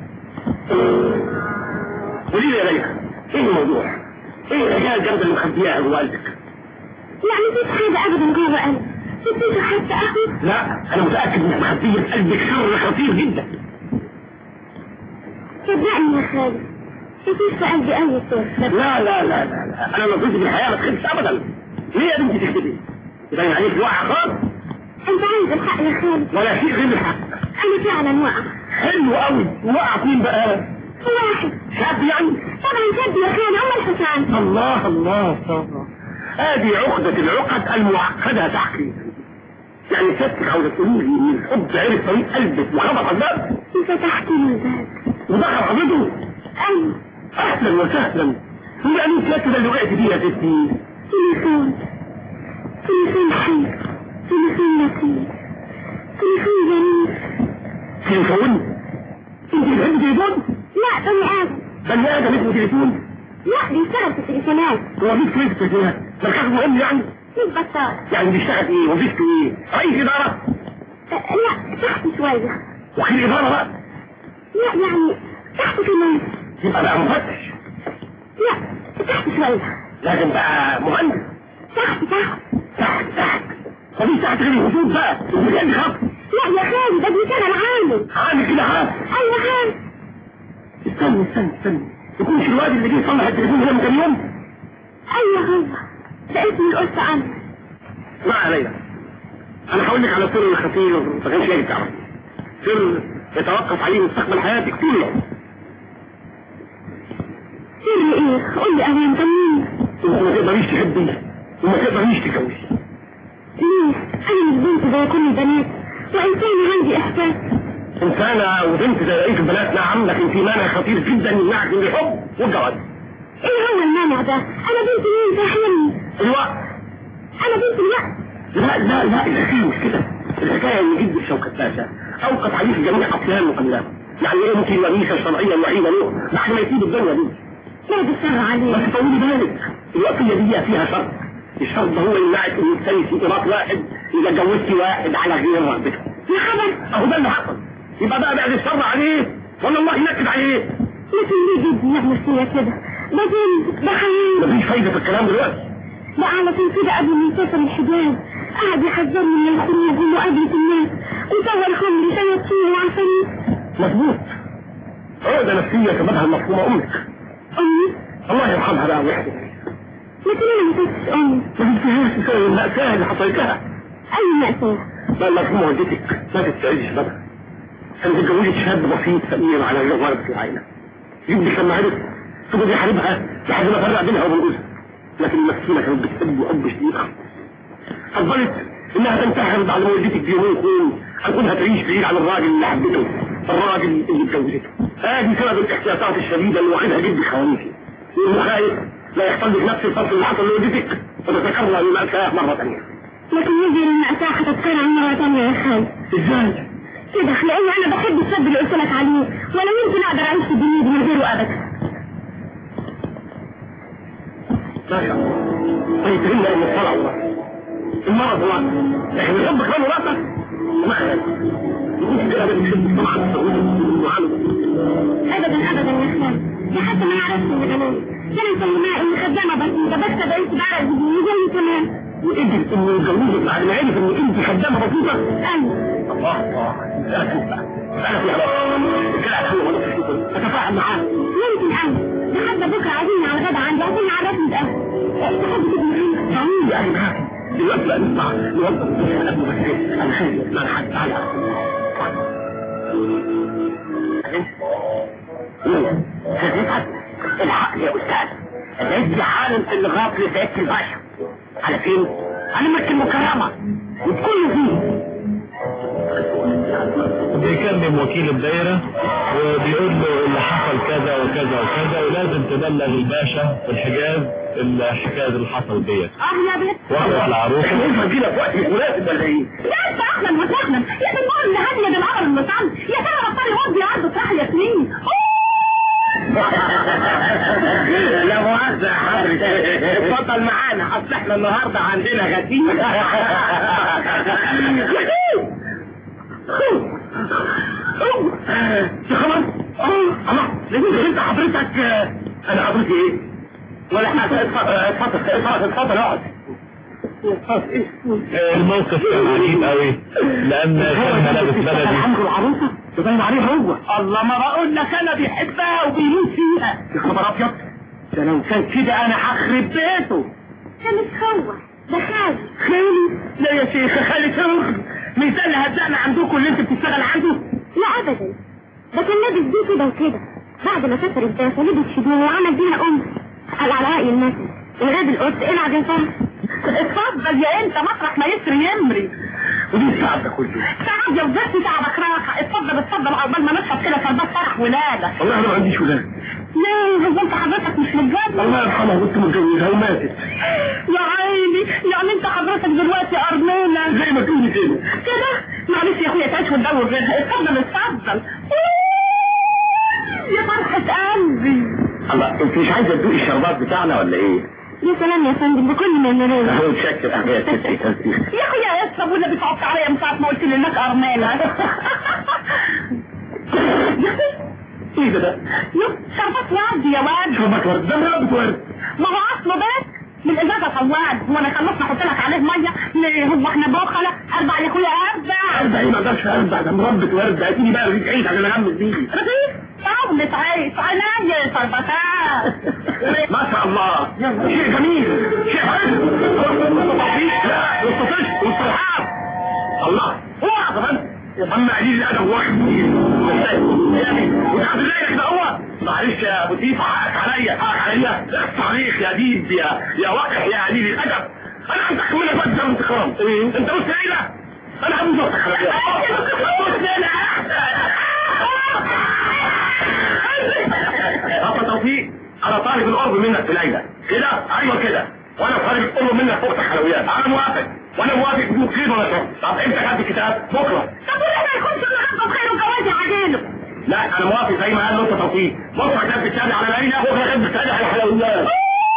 قولي لي يا ليلى ايه الموضوع؟ ايه الحكايه الجامده اللي مخبياها جوه قلبك؟ لا مفيش حاجة ابدا جوه قلبي مفيش حتى اهو لا انا متاكد انك مخبيه في قلبك سر خطير جدا صدقني يا خالد مفيش في قلبي اي سر لا لا لا لا, لا. انا نظرتي في الحياه ما تخفش ابدا ليه يا بنتي تكتبي؟ يبين عليك واقع خالص انت عايز الحق يا خالد ولا شيء غير الحق انا فعلا واقع حلو قوي وقع فين بقى؟ واحد شاب يعني؟ طبعا شاب يا خالد ام الحسن الله الله الله هذه عقدة العقد المعقدة تحكي يعني ستك عاوزة تقولي لي ان الحب عرف طريق قلبك وخبط على الباب فتحت لي الباب ودخل حضرته ايوه اهلا وسهلا يعني انت كده اللي وقعت فيها يا ستي تليفون تليفون حلو تليفون لطيف تليفون جميل تليفون انت بتحبي تليفون؟ لا بني ادم بني ادم اسمه تليفون لا بيشتغل في التليفونات هو مفيش كويس في التليفونات مركز مهم يعني مش بطال يعني بيشتغل ايه وظيفته ايه رئيس اداره أه، لا تحت شوية وكيل اداره بقى لا يعني تحت كمان يبقى بقى مفتش لا تحت شوية لازم بقى مهندس تحت تحت تحت تحت مفيش تحت غير الهدوء بقى وبجد خط لا يا خالد ده بيشتغل عامل عامل كده عامل ايوه خالد استنى استنى استنى يكونش الواد اللي جه يصلح التليفون هنا من كام يوم ايوه هو ده اسم القرص عمرو اسمع يا ليلى انا هقول لك على سر خطير ما كانش لازم تعرف سر يتوقف عليه مستقبل حياتك طول العمر سر ايه قول لي انا طمني انت ما تقدريش تحبي وما تقدريش تتجوزي ليه انا مش بنت زي كل البنات وانسان عندي احساس انسانة وبنت زي بقية البنات نعم لكن في مانع خطير جدا يمنعك من الحب والجواز ايه هو المانع ده انا بنت مين فاهمني الوقت انا بنت الوقت لا لا لا الحكاية مش كده الحكاية ان جد شوكة باشا اوقف عليه في جميع اقسام وقلام يعني ايه ممكن الوظيفة الشرعية الوحيدة له بعد ما يسيب الدنيا دي بعد الشر عليك بس طولي بالك الوقتية دي فيها شرط الشرط ده هو يمنعك انك تنسي ايراد واحد اذا جوزتي واحد على غير رغبته يا خبر اهو ده اللي حصل يبقى بقى بعد الشر عليه ولا الله ينكد عليه لكن ليه جدي يعمل فيا كده ده بنت ده حياة مفيش فايدة في الكلام دلوقتي ده علشان كده قبل ما يسافر الحجاز قعد يحذرني من الخروج ومقابلة الناس وصور خمري شياطين وعفاريت مظبوط عقدة نفسية سببها المفهومة امك امي الله يرحمها بقى ويحفظ لكن انا ما كنتش امي ما تنساهاش بسبب المأساة اللي حصلتها اي مأساة بقى مرحومة والدتك ماتت في عز شبابها كانت اتجوزت شاب بسيط فقير على جوارة العائلة يبدي لما عرف فضل يحاربها لحد ما فرق بينها وبين جوزها لكن المسكينة كانت بتحبه حب شديد فضلت انها تنتحر بعد ما والدتك بيومين اثنين عن انها تعيش بعيد عن الراجل اللي حبته الراجل اللي اتجوزته هذه سبب الاحتياطات الشديدة اللي واخدها جدي خوانيكي لانه خايف لا يحصل لك نفس الفصل اللي حصل لوالدتك وتتكرر المأساة مرة ثانية لكن يجي المأساة هتتكرر مرة تانية يا خالد ازاي؟ كده لأن أنا بحب السب اللي قلت لك عليه ولا يمكن أقدر أعيش في الدنيا دي من غيره أبدا لا يا طيب فهمنا ان الصلاة الله المرض هو لكن الحب كمان مراتك ما يقول كده بنحب طبعا أبدا أبدا يا خالد دي حتى ما يعرفش من أمان كان مسميها إن خدامة بسيطة بس بقيت بعرق زي كمان وقدر انه يتجوزك بعد ما عرف ان انت خدامه بسيطه أيوه الله الله انا شوف بقى انا في علاقه الكلام حلو ولا في شغل اتفاهم معاه يمكن أنا ده حتى بكرة عايزين على الغدا عندي عشان نعرفني الأول تحب تيجي معانا تعالي يعني معاك دلوقتي بقى نطلع نوظف الدنيا قبل ما تجي انا خايف لا انا حد تعالى سيدنا الحق يا استاذ العز حالا اللي غاط لسيادة الباشا على فين؟ على مكة المكرمة وبكل فيه بيكلم وكيل الدايرة وبيقول له اللي حصل كذا وكذا وكذا ولازم تبلغ الباشا في الحجاز الحكاية اللي حصل ديت اه يا بنت واحدة العروسة احنا ينفع نجيلك في وقت مش مناسب ولا ايه؟ لا انت اهلا وسهلا يا بالنور اللي هدي بالعمر المصعب يا ترى بطل ودي عرض صح يا سنين لا مؤاخذة يا حضرتك اتفضل معانا اصل احنا النهارده عندنا غسيل يا خلاص الله ليه انت حضرتك انا حضرتي ايه؟ ولا حاجة اتفضل اتفضل اتفضل اتفضل اقعد الموقف كان عجيب قوي لان كان ملابس بلدي عنده العروسة تبين عليه هو الله ما بقول لك انا بيحبها وبيموت فيها يا خبر ابيض ده لو كان كده انا هخرب بيته ده مش هو ده خالد خالي لا يا شيخ خالي شغل مش ده اللي هتزعنا عندكم اللي انت بتشتغل عنده لا ابدا ده كان لابس دي كده وكده بعد ما سافر الباشا لبس هدوم وعمل بيها ام قال على رأي المثل الغاب القدس العب يا فهد اتفضل يا انت مطرح ما يسري يمري ودي التعب ده كله تعب يا وزرتي تعبك راحة اتفضل اتفضل عقبال ما نشرب كده شربات فرح ولادة والله انا ما عنديش ولاد ليه هو انت حضرتك مش متجوز الله يرحمها كنت متجوزها وماتت يا عيني يعني انت حضرتك دلوقتي ارملة زي ما تقولي كده كده معلش يا اخويا تعيش وتدور غيرها اتفضل اتفضل يا فرحة قلبي الله انت مش عايزه تدوقي الشربات بتاعنا ولا ايه؟ يا سلام يا فندم بكل ما نريد هو متشكر يا ستي تنسيخ يا اخويا يا اسطى ولا بتعط عليا من ساعة ما قلت لي انك ارملة ايه ده ده؟ يو شربات وعد يا واد شربات ورد ده مرابط ورد ما هو اصله بس من ازازة فواد وانا خلصنا احط لك عليه ميه ليه هو احنا بخلة اربع يا اخويا اربع اربع ايه ما اقدرش اربع ده مربط ورد هاتيني بقى رغيف عيش عشان اغمس بيه رغيف طاولة عيش عينيا شربتات ما شاء الله شيء جميل شيء حلو لا والطفش والصرحات الله اوعى كمان اما قليل الادب واحد وتعرف ازاي كده هو معلش يا ابو تيف حقك عليا حقك عليا اخص عليك يا ديب يا يا وقح يا قليل الادب انا عايز احملك بقى ده انتقام انت بص ايه ده انا هموت وقتك عليا بص انا أبا توفيق أنا طالب القرب منك في ليلى كده أيوه كده وأنا طالب القرب منك فوق حلويات أنا موافق وأنا موافق بدون خير ولا شر طب أنت خدت الكتاب بكرة طب ولا ما يكونش النهارده بخير وجوازي عجينه لا أنا موافق زي ما قال له أنت توفيق بكرة كتاب الشهادة على ليلى بكرة كتاب الشهادة على حلويات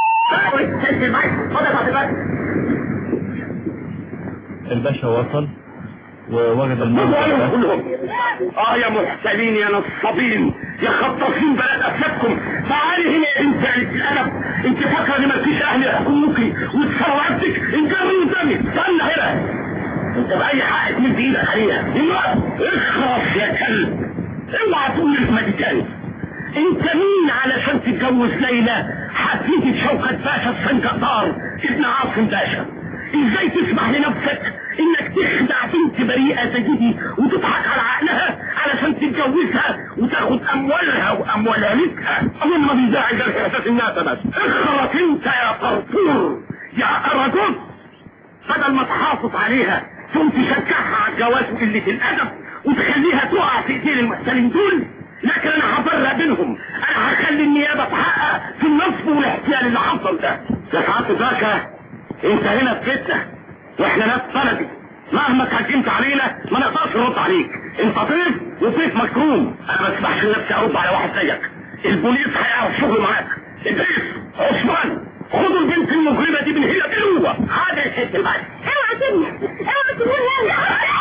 الباشا وصل ووجد بصوا المنظر عليهم ده كلهم اه يا محتلين يا نصابين يا خطافين بلد افلادكم تعالي هنا يا انت الادب انت فاكره ان مالكيش اهل يحكموكي وتصرفتك انت من قدامي استنى هنا انت باي حق تمد ايدك عليها امرأة اخرس يا كلب اوعى تقول اسمها دي تاني انت مين علشان تتجوز ليلى حفيدة شوكة باشا السنجطار ابن عاصم باشا ازاي تسمح لنفسك انك تخدع بنت بريئة زي دي وتضحك على عقلها علشان تتجوزها وتاخد اموالها واموال عيلتها اظن ما بيزاعل ده اساس الناس بس اخرس انت يا فرفور يا اراجوز بدل ما تحافظ عليها ثم تشجعها على الجواز وقلة الادب وتخليها تقع في ايدين المحتلين دول لكن انا هفرق بينهم انا هخلي النيابه تحقق في النصب والاحتيال اللي حصل ده يا سعاده الباشا انت هنا في بيتنا واحنا ناس بلدي مهما اتهجمت علينا ما نقدرش نرد عليك انت ضيف وضيف مكروم انا ما اسمحش لنفسي ارد على واحد زيك البوليس هيعرف شغل معاك ادريس عثمان خدوا البنت المجرمه دي من هنا جوه حاجه يا ست الباشا اوعى تبني اوعى تقول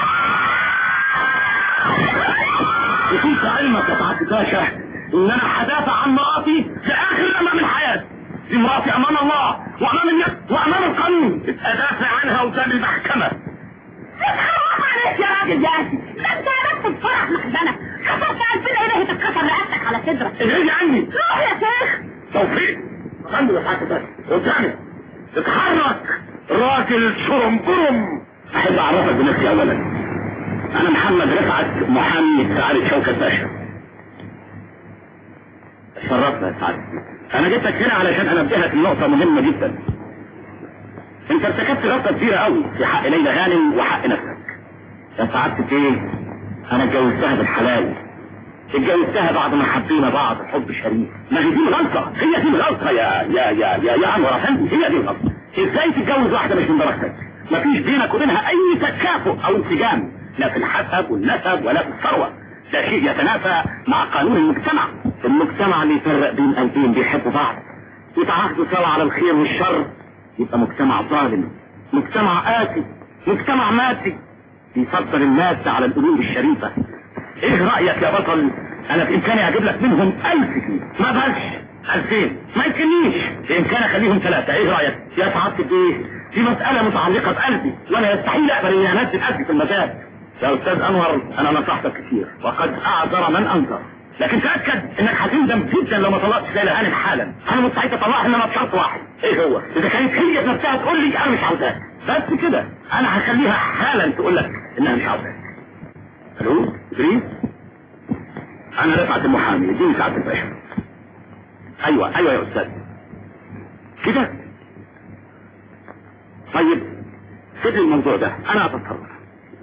وكنت علمك يا سعاده الباشا ان انا هدافع عن مراتي لاخر لمه من حياتي دي مراتي امام الله وامام الناس وامام القانون ادافع عنها قدام المحكمه حرام عليك يا راجل يا اخي ده انت عرفت بفرح محزنة كسرت قلبنا الهي تتكسر رقبتك على صدرك ابعدي عني روح يا شيخ توفيق استنى يا سعاده الباشا قدامي اتحرك راجل شرم برم احب اعرفك بنفسي اولا انا محمد رفعت محامي سعادة شوكة باشا اتشرفنا يا سعادة انا جبتك هنا علشان انبهك النقطة مهمة جدا انت ارتكبت غلطة كبيرة قوي في حق ليلى غانم وحق نفسك يا سعادة ايه انا اتجوزتها بالحلال اتجوزتها بعد ما حبينا بعض حب شريف ما هي دي الغلطة هي دي الغلطة يا يا يا يا يا انور افندي هي دي الغلطة ازاي تتجوز واحدة مش من درجتك مفيش بينك وبينها اي تكافؤ او انسجام لا في الحسب والنسب ولا في الثروة ده شيء يتنافى مع قانون المجتمع المجتمع اللي يفرق بين قلبين بيحبوا بعض يتعاهدوا سوا على الخير والشر يبقى مجتمع ظالم مجتمع قاسي مجتمع مادي بيفضل المادة على القلوب الشريفة ايه رأيك يا بطل انا في امكاني اجيب لك منهم الف جنيه ما بلش الفين ما يمكننيش في امكاني اخليهم ثلاثة ايه رأيك يا سعادة ايه دي مسألة متعلقة بقلبي وانا يستحيل اقبل اني انزل قلبي في المزاد يا استاذ انور انا نصحتك كتير وقد اعذر من انذر لكن تاكد انك هتندم جدا لو ما طلقتش ليلى هانم حالا انا مستعد اطلقها انما بشرط واحد ايه هو اذا كانت هي نفسها تقول لي انا مش عاوزاك بس كده انا هخليها حالا تقول لك انها مش عاوزاك الو ادريس انا رفعت المحامي اديني سعاده الباشا ايوه ايوه يا استاذ كده طيب سيب لي الموضوع ده انا اتصرف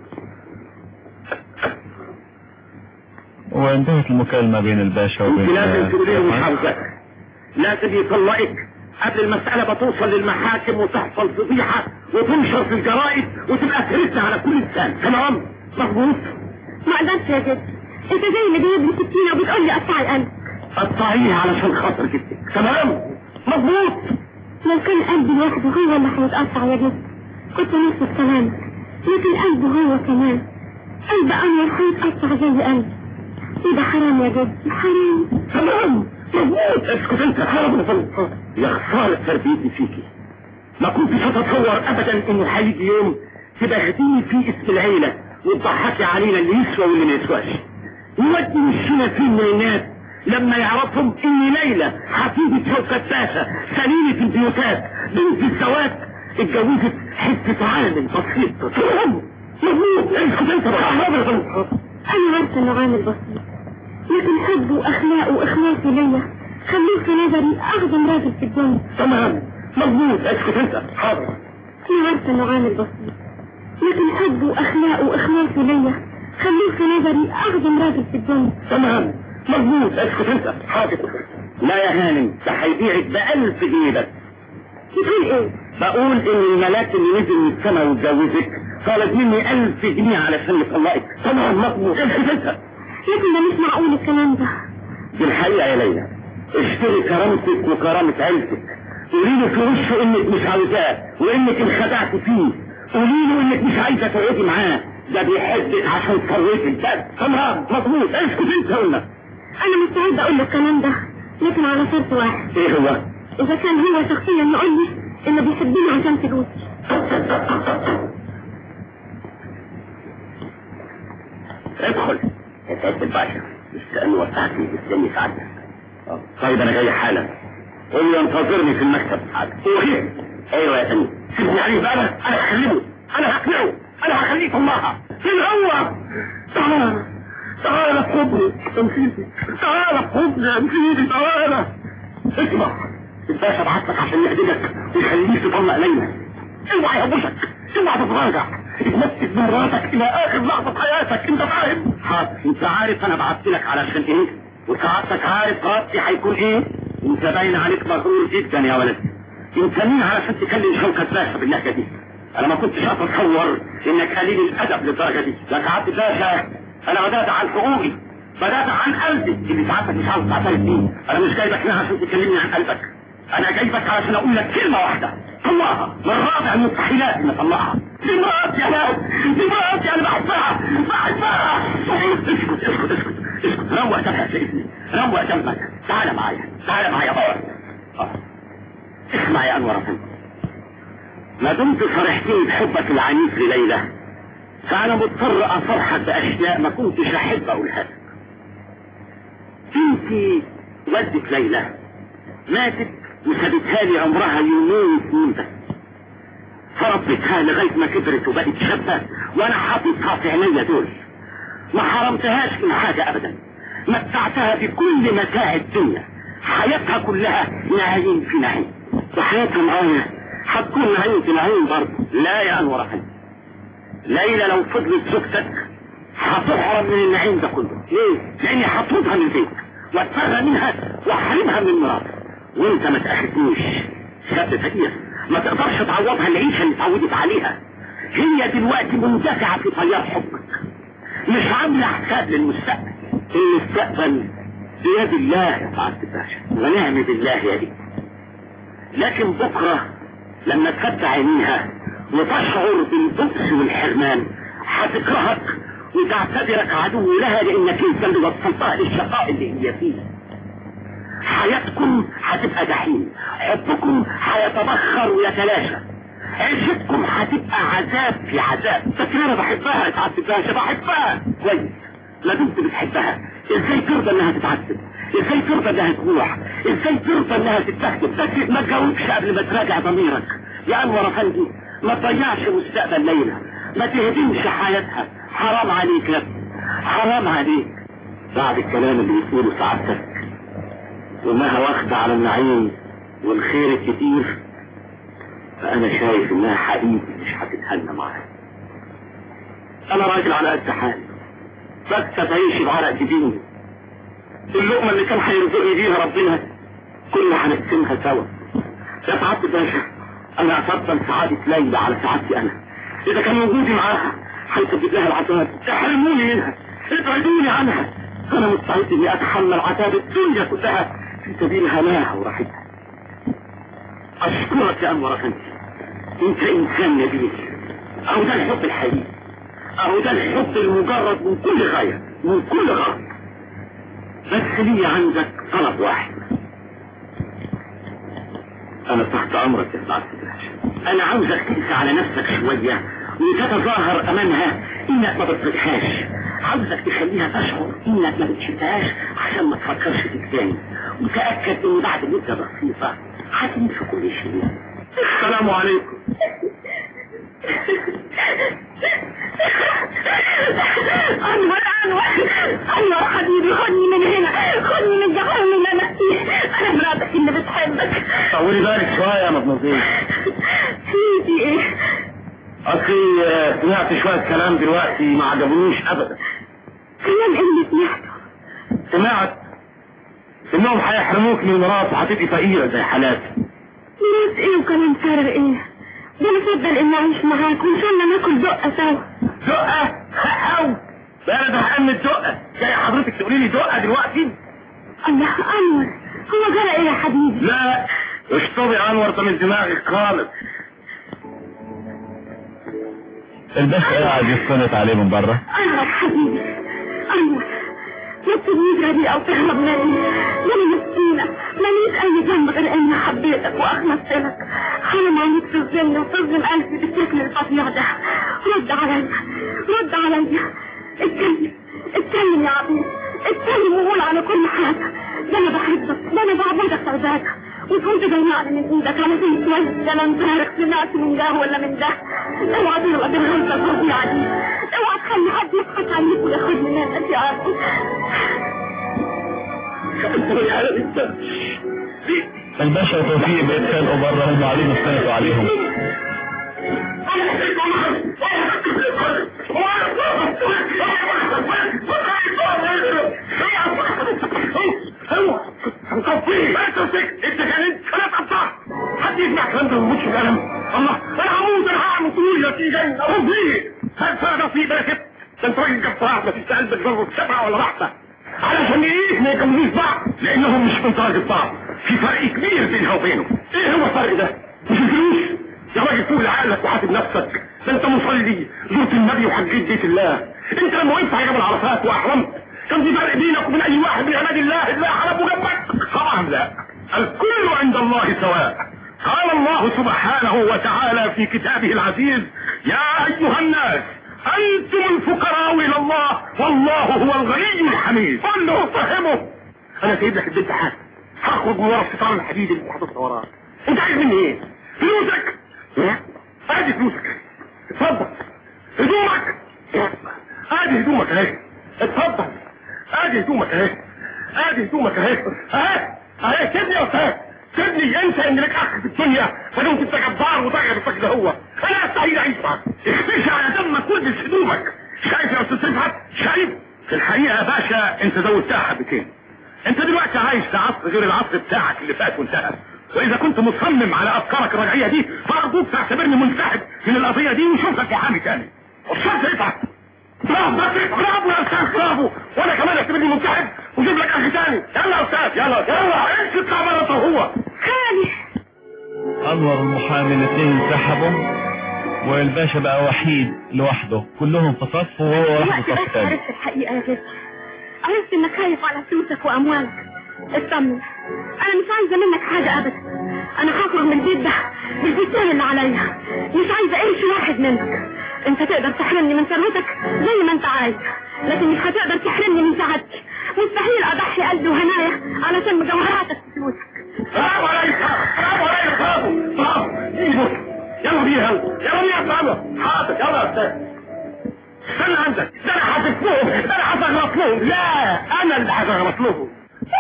وانتهت المكالمة بين الباشا انت وبين لازم تقولي له مش رفعت. عاوزاك لازم يطلقك قبل المسألة ما توصل للمحاكم وتحصل فضيحة وتنشر في الجرائد وتبقى سرتنا على كل انسان تمام مظبوط ما اقدرش يا جد انت زي اللي جايب لي سكينة وبتقول لي قطع القلب قطعيه علشان خاطر جدك تمام مظبوط لو كان قلبي لوحده هو اللي هيتقطع يا جد كنت نفس كلامك لكن قلبه هو كمان قلب انور هيتقطع زي قلبي ايه ده حرام يا جد حرام تمام مظبوط اسكت انت حرام يا خسارة تربيتي فيكي ما كنتش اتصور ابدا انه هيجي يوم تبهديني فيه اسم العيلة وتضحكي علينا اللي يسوى واللي ما يسواش يودي وشنا فين من الناس لما يعرفهم ان ليلى حفيدة شوكة باشا سليمة البيوتات بنت السواد اتجوزت حتة عامل بسيط تمام مظبوط اسكت انت بقى انا عارفه انه عامل بسيط لكن حبه واخلاقه واخلاصه ليا خلوه في نظري اعظم راجل في الدنيا تمام مظبوط اسكت انت حاضر انا عارفه انه عامل بسيط لكن حبه واخلاقه واخلاصه ليا خلوه في نظري اعظم راجل في الدنيا تمام مظبوط اسكت انت حاضر لا يا هانم ده هيبيعك بألف جنيه بس بتقول ايه بقول ان الملاك اللي نزل من السماء واتجوزك طالب مني ألف جنيه علشان يطلقك تمام مظبوط اسكت انت لكن ده مش معقول الكلام ده دي الحقيقة يا ليلى اشتري كرامتك وكرامة عيلتك قولي له في وشه انك مش عاوزاه وانك انخدعت فيه قولي له انك مش عايزة تقعدي معاه ده بيحبك عشان ثروتك بس تمام مظبوط اسكت انت قلنا انا مستعد اقول له الكلام ده لكن على شرط واحد ايه هو اذا كان هو شخصيا يقول لي انه بيحبني عشان فلوسي ادخل يا سيد الباشا استنى وسعتني استني ساعتك طيب انا جاي حالا قول له انتظرني في المكتب حاجة ايه ايوه يا فندم سيبني عليه بقى انا انا هكلمه انا هقنعه انا هخليه طلعها فين هو تعال تعال خدني تنفيذي تعال خدني تنفيذي تعال اسمع الباشا بعتك عشان يهددك ويخليك تطلق ليلى اوعى يهبشك اوعى تتراجع اتمسك بمراتك الى اخر لحظة حياتك انت فاهم؟ حاضر انت عارف انا بعت لك علشان ايه؟ وسعادتك عارف ردي هيكون ايه وانت باين عليك مغرور جدا يا ولد انت مين علشان تكلم شوكة باشا باللهجة دي انا ما كنتش اتصور انك قليل الادب للدرجة دي يا سعادة باشا انا بدأت عن حقوقي بدأت عن قلبي اللي سعادتك مش عاوز تعترف بيه انا مش جايبك هنا عشان تكلمني عن قلبك انا جايبك علشان اقول لك كلمة واحدة طلعها من رابع المستحيلات ان اطلعها دي مراتي يا ناس دي مراتي انا بحبها بحبها اسكت اسكت اسكت اسكت روق دمك يا ابني روق دمك تعال معايا تعال معايا اقعد آه. اسمع يا انور افندي ما دمت صرحتني بحبك العنيف لليلى فانا مضطر اصرحك باشياء ما كنتش احب اقولها لك بنتي والدة ليلى ماتت وسابتها لي عمرها يومين اتنين بس فربيتها لغاية ما كبرت وبقت شابة وانا حاططها في عينيا دول ما حرمتهاش من حاجة ابدا متعتها بكل متاع الدنيا حياتها كلها نعيم في نعيم وحياتها معايا هتكون نعيم في نعيم برضه لا يا انور افندي ليلى لو فضلت زوجتك هتحرم من النعيم ده كله ليه؟ لاني هطردها من البيت واتفرغ منها واحرمها من مراتي وانت ما تاخدنيش شاب فقير ما تقدرش تعوضها العيشه اللي اتعودت عليها هي دلوقتي مندفعه في تيار حبك مش عامله حساب للمستقبل المستقبل بيد الله يا سعاده الباشا ونعم بالله يا دي لكن بكره لما تفتح عينيها وتشعر بالبؤس والحرمان هتكرهك وتعتبرك عدو لها لانك انت اللي وصلتها للشقاء اللي هي فيه حياتكم هتبقى جحيم حبكم هيتبخر ويتلاشى عيشتكم هتبقى عذاب في عذاب فاكر انا بحبها يا سعاده الباشا بحبها كويس لا دمت بتحبها ازاي ترضى انها تتعذب ازاي ترضى انها تروح ازاي ترضى انها تتبهدل بس ما تجاوبش قبل ما تراجع ضميرك يا انور افندي ما تضيعش مستقبل ليلى ما تهدمش حياتها حرام عليك يا ابني حرام عليك بعد الكلام اللي يقوله سعادتك وانها واخدة على النعيم والخير الكتير فانا شايف انها حقيقي مش هتتهنى معاها انا راجل على قد حالي بكتب عيشي بعرق جبيني اللقمة اللي كان هيرزقني بيها ربنا كلنا هنقسمها سوا يا سعادة باشا انا افضل سعادة ليلى على سعادتي انا اذا كان وجودي معاها هيسبب لها العذاب تحرموني منها ابعدوني عنها انا مستعد اني اتحمل عذاب الدنيا كلها في سبيل هناها وراحتها اشكرك يا انور افندي انت انسان نبيل اهو ده الحب الحقيقي اهو ده الحب المجرد من كل غاية من كل غرض بس لي عندك طلب واحد انا تحت امرك يا سعادة الباشا انا عاوزك تنسى على نفسك شوية وتتظاهر امامها انك ما بتطيقهاش عاوزك تخليها تشعر انك ما بتشوفهاش عشان ما تفكرش فيك تاني وتأكد ان بعد مدة بسيطة هتنسى كل شيء السلام عليكم انور انور انور حبيبي خدني من هنا خدني من الجحيم اللي انا فيه انا مراتك اللي بتحبك طولي بالك شوية يا مدمزين في في ايه اصلي آه، سمعت شوية كلام دلوقتي ما عجبونيش ابدا كلام ايه اللي سمعته سمعت انهم هيحرموك من مرات وهتبقي فقيرة زي حالاتي مرات ايه وكلام فارغ ايه ده انا افضل اني اعيش معاك وان شاء الله ناكل دقه سوا دقة او بقى ده هم الدقة جاي حضرتك تقولي لي دقة دلوقتي الله انور هو جرى ايه يا حبيبي لا اشطبي يا انور ده من دماغك خالص الباشا قاعد يستند عليه من بره انور حبيبي انور ما تسيبنيش غبي او تهرب مني ده انا مسكينه ماليش اي ذنب غير اني حبيتك واخلصت لك حرام عليك تظلمني وتظلم قلبي بالشكل الفظيع ده رد عليا رد عليا اتكلم اتكلم يا عبيد اتكلم وقول على كل حاجه ده انا بحبك ده انا بعبدك عبادك وكنت ضيعني من ايدك على زي شوية كلام فارغ سمعت من ده ولا من ده اوعى تغلط الغلطة الفظيعة دي اوعى تخلي حد يضحك عليك وياخدني منك يا عبد الباشا توفيق بيتخانقوا بره هم قاعدين يختلفوا عليهم يضربوا سبعة ولا واحدة علشان ايه ما يكملوش بعض لانهم مش من درجة بعض في فرق كبير بينها وبينه ايه هو الفرق ده مش الفلوس يا راجل فوق عقلك وحاسب نفسك ده انت مصلي زرت النبي وحجيت بيت الله انت لما وقفت على جبل عرفات واحرمت كان في فرق بينك وبين اي واحد من عباد الله اللي حرموا جنبك طبعا لا الكل عند الله سواء قال الله سبحانه وتعالى في كتابه العزيز يا ايها الناس انتم الفقراء الى الله والله هو الغني الحميد قل له فهمه انا سايب لك البنت حاجه هخرج من ورا الستار الحديد اللي حاططها وراك انت عايز مني ايه فلوسك ها؟ ادي فلوسك اتفضل هدومك ادي هدومك اهي اتفضل ادي هدومك اهي ادي هدومك اهي اهي اهي سيبني يا استاذ سيبني انت ان لك اخ في الدنيا فدمت انت جبار وضيع بفك ده هو انا استحيل اعيش معاك اختشي على دمك والبس هدومك شايف يا استاذ رفعت شايف في الحقيقه يا باشا انت زودتها حبتين انت دلوقتي عايش في عصر غير العصر بتاعك اللي فات وانتهى واذا كنت مصمم على افكارك الرجعيه دي فارجوك تعتبرني منسحب من القضيه دي وشوف لك محامي تاني استاذ رفعت برافو برافو يا استاذ برافو وانا كمان اعتبرني منسحب وجيب لك اخي تاني يلا يا استاذ يلا يلا امشي اطلع بره انت وهو خالي انور المحامي الاثنين انسحبوا والباشا بقى وحيد لوحده كلهم في صف وهو لوحده دلوقتي صف بس تاني عرفت الحقيقة يا جد عرفت انك خايف على فلوسك واموالك اطمن انا مش عايزة منك حاجة ابدا انا هخرج من البيت ده بالبيتين اللي عليا مش عايزة قرش واحد منك انت تقدر تحرمني من ثروتك زي ما انت عايز لكن مش هتقدر تحرمني من سعادتي مستحيل اضحي قلبي وهنايا علشان مجوهراتك وفلوسك برافو عليك برافو عليك برافو برافو ايدك يلا بيها يلا بيها برافو حاضر يلا يا استاذ استنى عندك ده انا هزف لهم ده انا هزغرط لهم لا انا اللي هزغرط لهم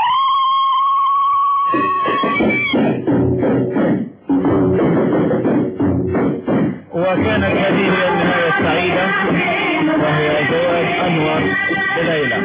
وكانت هذه هي النهاية السعيدة وهي زواج أنور بليلى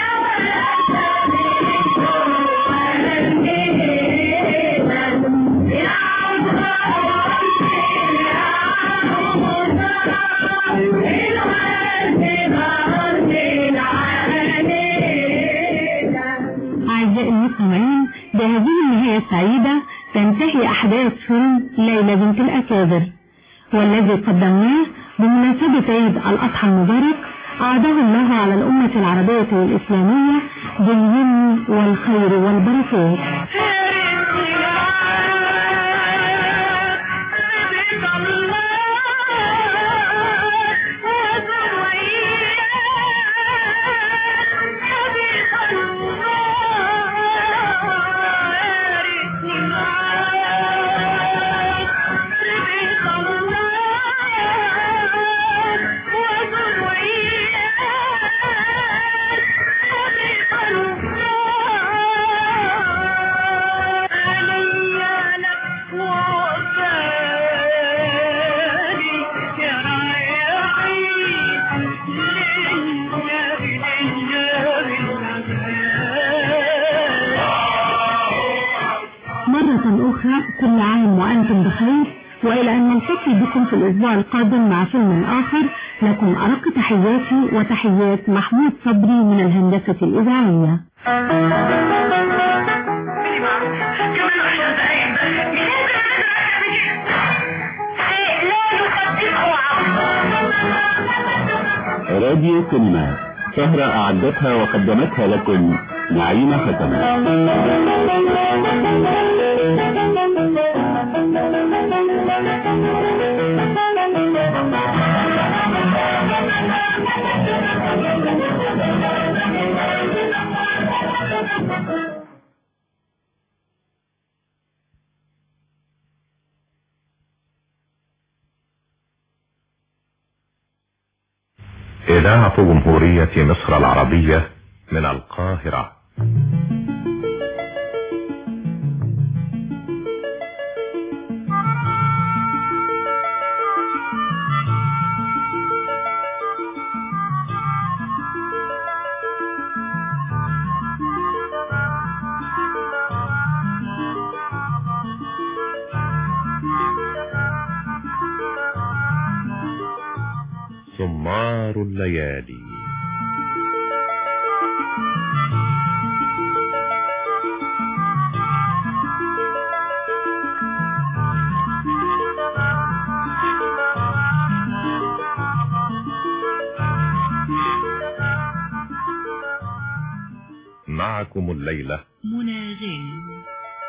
أعزائي المستمعين بهذه النهاية السعيدة تنتهي أحداث فيلم ليلى بنت الأكابر والذي قدمناه بمناسبة عيد الأضحى المبارك أعاده الله على الأمة العربية والإسلامية باليمن والخير والبركات مرة أخرى كل عام وأنتم بخير وإلى أن نلتقي بكم في الأسبوع القادم مع فيلم آخر لكم أرق تحياتي وتحيات محمود صبري من الهندسة الإذاعية راديو سينما سهرة أعدتها وقدمتها لكم نعيمة حسن إذاعة جمهورية مصر العربية من القاهرة سمار الليالي معكم الليلة منى غانم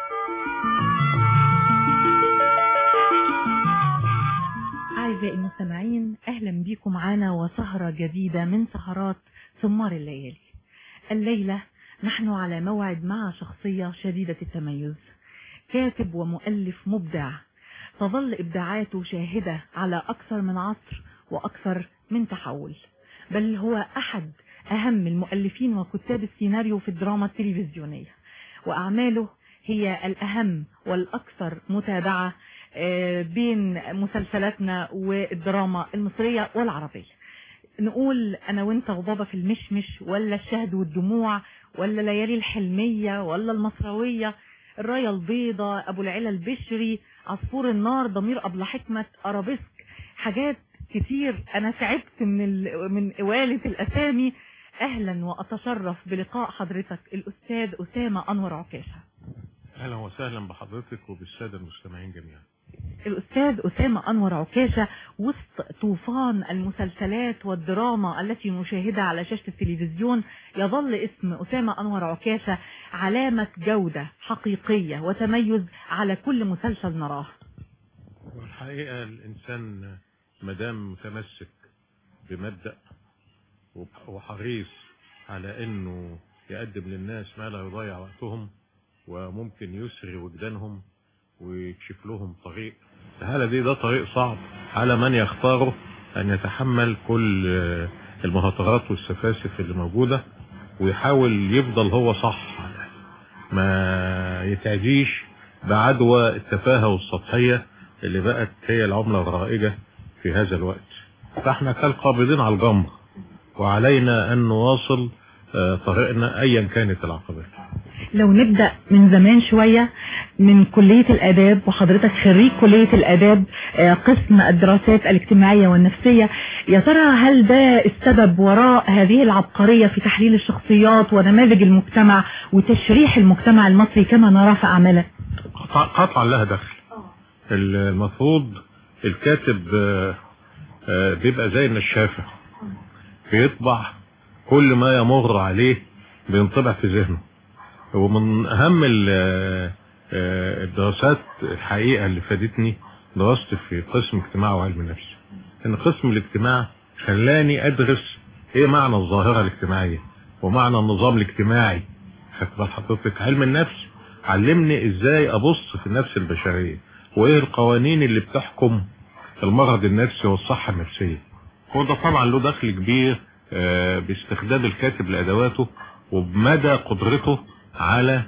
أعزائي المستمعين أهلا بكم معنا وسهرة جديدة من سهرات ثمار الليالي الليلة نحن على موعد مع شخصية شديدة التميز كاتب ومؤلف مبدع تظل إبداعاته شاهدة على أكثر من عصر وأكثر من تحول بل هو أحد أهم المؤلفين وكتاب السيناريو في الدراما التلفزيونية وأعماله هي الأهم والأكثر متابعة آه، بين مسلسلاتنا والدراما المصرية والعربية نقول أنا وانت وبابا في المشمش ولا الشهد والدموع ولا ليالي الحلمية ولا المصروية الراية البيضاء أبو العلا البشري عصفور النار ضمير أبلة حكمة أرابيسك حاجات كتير أنا تعبت من ال... من إوالة الأسامي أهلا وأتشرف بلقاء حضرتك الأستاذ أسامة أنور عكاشة اهلا وسهلا بحضرتك وبالساده المستمعين جميعا الأستاذ أسامة أنور عكاشة وسط طوفان المسلسلات والدراما التي نشاهدها على شاشة التلفزيون يظل اسم أسامة أنور عكاشة علامة جودة حقيقية وتميز على كل مسلسل نراه والحقيقه الانسان مدام متمسك بمبدا وب- وحريص على انه يقدم للناس ما لا يضيع وقتهم وممكن يسري وجدانهم ويكشف لهم طريق الحالة دي ده طريق صعب على من يختاره أن يتحمل كل آه، المهاترات والسفاسف اللي موجودة ويحاول يفضل هو صح ما يتعديش بعدوى التفاهة والسطحية اللي بقت هي العملة الرائجة في هذا الوقت فاحنا كالقابضين على الجمر وعلينا أن نواصل آه، طريقنا أيا كانت العقبات لو نبدأ من زمان شوية من كلية الآداب وحضرتك خريج كلية الآداب آه، قسم الدراسات الاجتماعية والنفسية يا ترى هل ده السبب وراء هذه العبقرية في تحليل الشخصيات ونماذج المجتمع وتشريح المجتمع المصري كما نراه في أعماله قطع- قطعا لها دخل المفروض الكاتب آه، آه، بيبقى زي النشافة بيطبع كل ما يمر عليه بينطبع في ذهنه ومن أهم ال- آه، آه، الدراسات الحقيقة اللي فادتني دراستي في قسم اجتماع وعلم نفس إن قسم الاجتماع خلاني أدرس إيه معنى الظاهرة الاجتماعية ومعنى النظام الاجتماعي خدت بال حضرتك علم النفس علمني ازاي ابص في النفس البشرية وايه القوانين اللي بتحكم المرض النفسي والصحة النفسية وده طبعا له دخل كبير آه، باستخدام الكاتب لادواته وبمدى قدرته على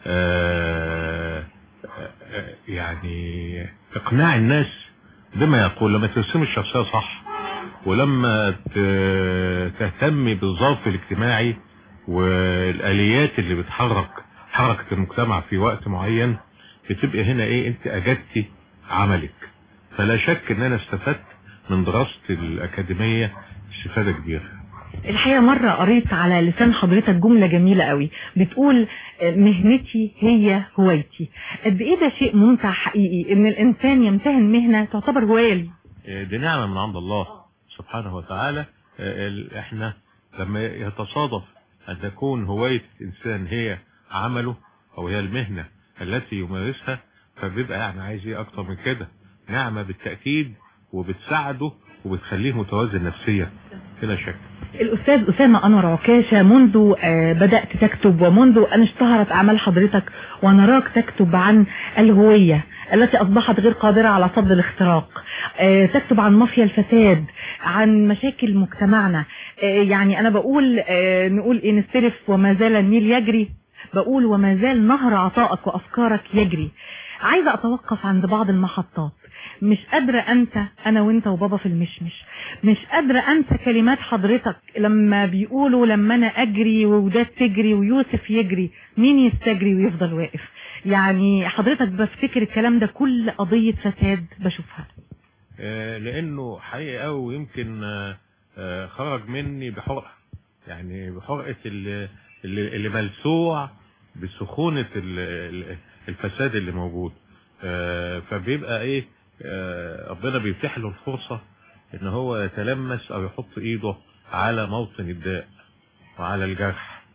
آه، آه، يعني اقناع الناس بما يقول لما ترسم الشخصية صح ولما ت- تهتم بالظرف الاجتماعي والاليات اللي بتحرك حركة المجتمع في وقت معين بتبقى هنا ايه انت اجدتي عملك فلا شك ان انا استفدت من دراستي الاكاديمية استفادة كبيرة الحقيقة مرة قريت على لسان حضرتك جملة جميلة قوي بتقول آه، مهنتي هي هوايتي قد ايه ده شيء ممتع حقيقي ان الانسان يمتهن مهنة تعتبر هواية ليه آه، دي نعمة من عند الله سبحانه وتعالى آه، ال- احنا لما يتصادف ان تكون هواية الانسان هي عمله او هي المهنة التي يمارسها فبيبقى يعني عايز ايه اكتر من كده نعمة بالتأكيد وبتساعده وبتخليه متوازن نفسيا بلا شك الأستاذ أسامة أنور عكاشة منذ آه، بدأت تكتب ومنذ أن اشتهرت أعمال حضرتك ونراك تكتب عن الهوية التي أصبحت غير قادرة على صد الاختراق آه، تكتب عن مافيا الفساد عن مشاكل مجتمعنا آه، يعني أنا بقول آه، نقول إيه نستلف وما زال النيل يجري بقول وما زال نهر عطائك وأفكارك يجري عايزة أتوقف عند بعض المحطات مش قادرة أنسى أنا وأنت وبابا في المشمش مش قادرة أنسى كلمات حضرتك لما بيقولوا لما أنا أجري ووداد تجري ويوسف يجري مين يستجري ويفضل واقف يعني حضرتك بفتكر الكلام ده كل قضية فساد بشوفها آه، لانه حقيقة ويمكن آه، آه، خرج مني بحرقة يعني بحرقة اللي, اللي اللي ملسوع بسخونة ال- ال- الفساد اللي موجود آه، فبيبقى ايه آه، ربنا بيتيح له الفرصة ان هو يتلمس او يحط ايده على موطن الداء وعلى الجرح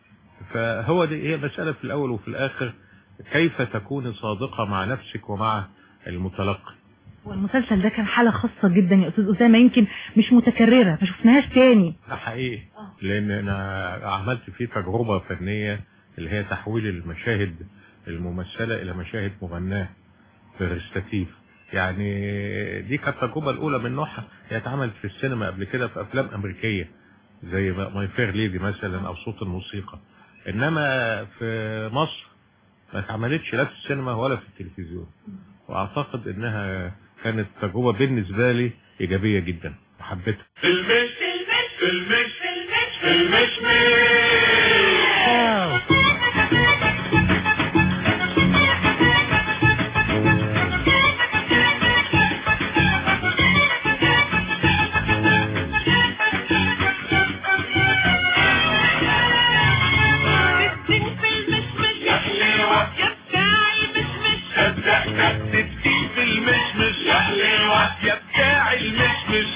فهو دي هي مسألة في الأول وفي الآخر كيف تكون صادقة مع نفسك ومع المتلقي والمسلسل ده كان حالة خاصة جدا يا أستاذ أسامة يمكن مش متكررة ما شفناهاش تاني ده حقيقي لأن أنا عملت فيه تجربة فنية اللي هي تحويل المشاهد الممثلة إلى مشاهد مغناة في ريستاتيف يعني دي كانت التجربة الأولى من نوعها هي اتعملت في السينما قبل كده في أفلام أمريكية زي ماي فير ليدي مثلا أو صوت الموسيقى إنما في مصر ما اتعملتش لا في السينما ولا في التلفزيون وأعتقد إنها كانت تجربة بالنسبة لي إيجابية جدا وحبيتها المش المش المش يا بتاع المشمش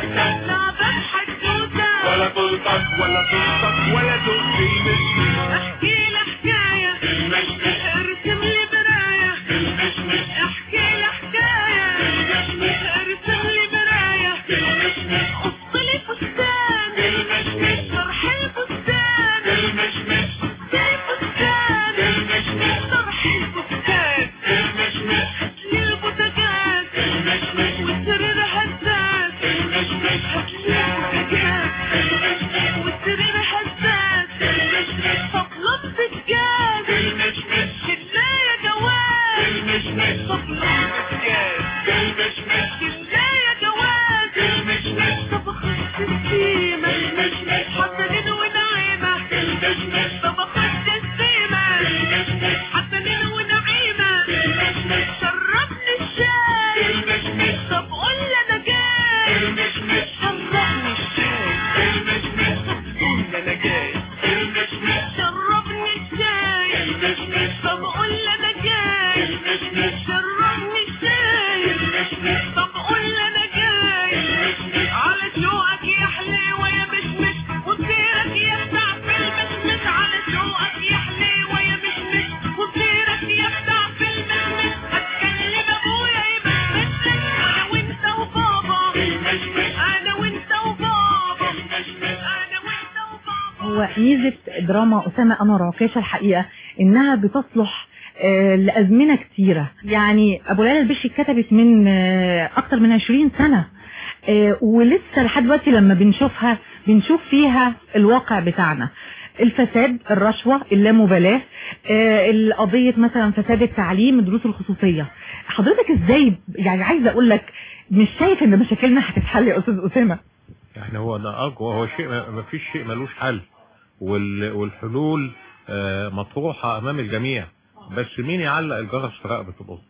لا بضحك ولا تلطق ولا تلطق ولا دق المشمش احكي لي حكاية المشمش ارسم لي براية المشمش احكي لي حكاية المشمش ارسم لي براية المشمش قص لي فستان المشمش شرح الفستان المشمش زي فستان المشمش شرح الفستان المشمش هاتلي البوتاجاز المشمش والسرير هزاز المشمش هاتلي البوتاجاز المشمش والسرير هزاز المشمش طب لمبة جاز المشمش كناية جواز المشمش طب لمبة جاز المشمش كناية جواز المشمش طب خش السيمة المشمش حسنين ونعيمة المشمش طب خش السيمة المشمش حسنين ونعيمة المشمش شربني الشاي المشمش طب قول لي انا جاي المشمش شربني الشاي المشمش طب قول لي انا جاي المشمش شربني الشاي المشمش طب قول لي انا جاي المشمش شربني الشاي المشمش طب قول لي انا جاي المشمش على شوقك يا حليوة يا مشمش وسيرك يا بتاع في المشمش على شوقك يا حليوة يا مشمش وسيرك يا بتاع في المشمش هتكلم ابويا يمشمش انا وانت وبابا المشمش انا وانت وبابا المشمش انا وانت وبابا هو ميزة دراما أسامة أنور عكاشة الحقيقة إنها بتصلح آه، لأزمنة كتيرة يعني أبو ليلى البشي اتكتبت من آه، أكتر من 20 سنة آه، ولسه لحد دلوقتي لما بنشوفها بنشوف فيها الواقع بتاعنا الفساد الرشوة اللامبالاة آه، القضية مثلا فساد التعليم الدروس الخصوصية حضرتك ازاي يعني عايزة اقول لك مش شايف ان مشاكلنا هتتحل يا استاذ اسامة يعني هو ده اقوى هو شيء ما فيش شيء ملوش حل وال- والحلول آه، مطروحة امام الجميع بس مين يعلق الجرس في رقبة القط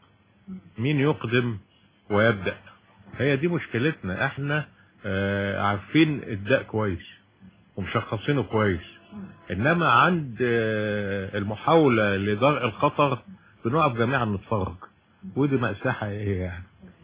مين يقدم ويبدأ هي دي مشكلتنا احنا آه، عارفين الداء كويس ومشخصينه كويس انما عند آه، المحاولة لدرء الخطر بنقف جميعا نتفرج ودي مأساة حقيقية يعني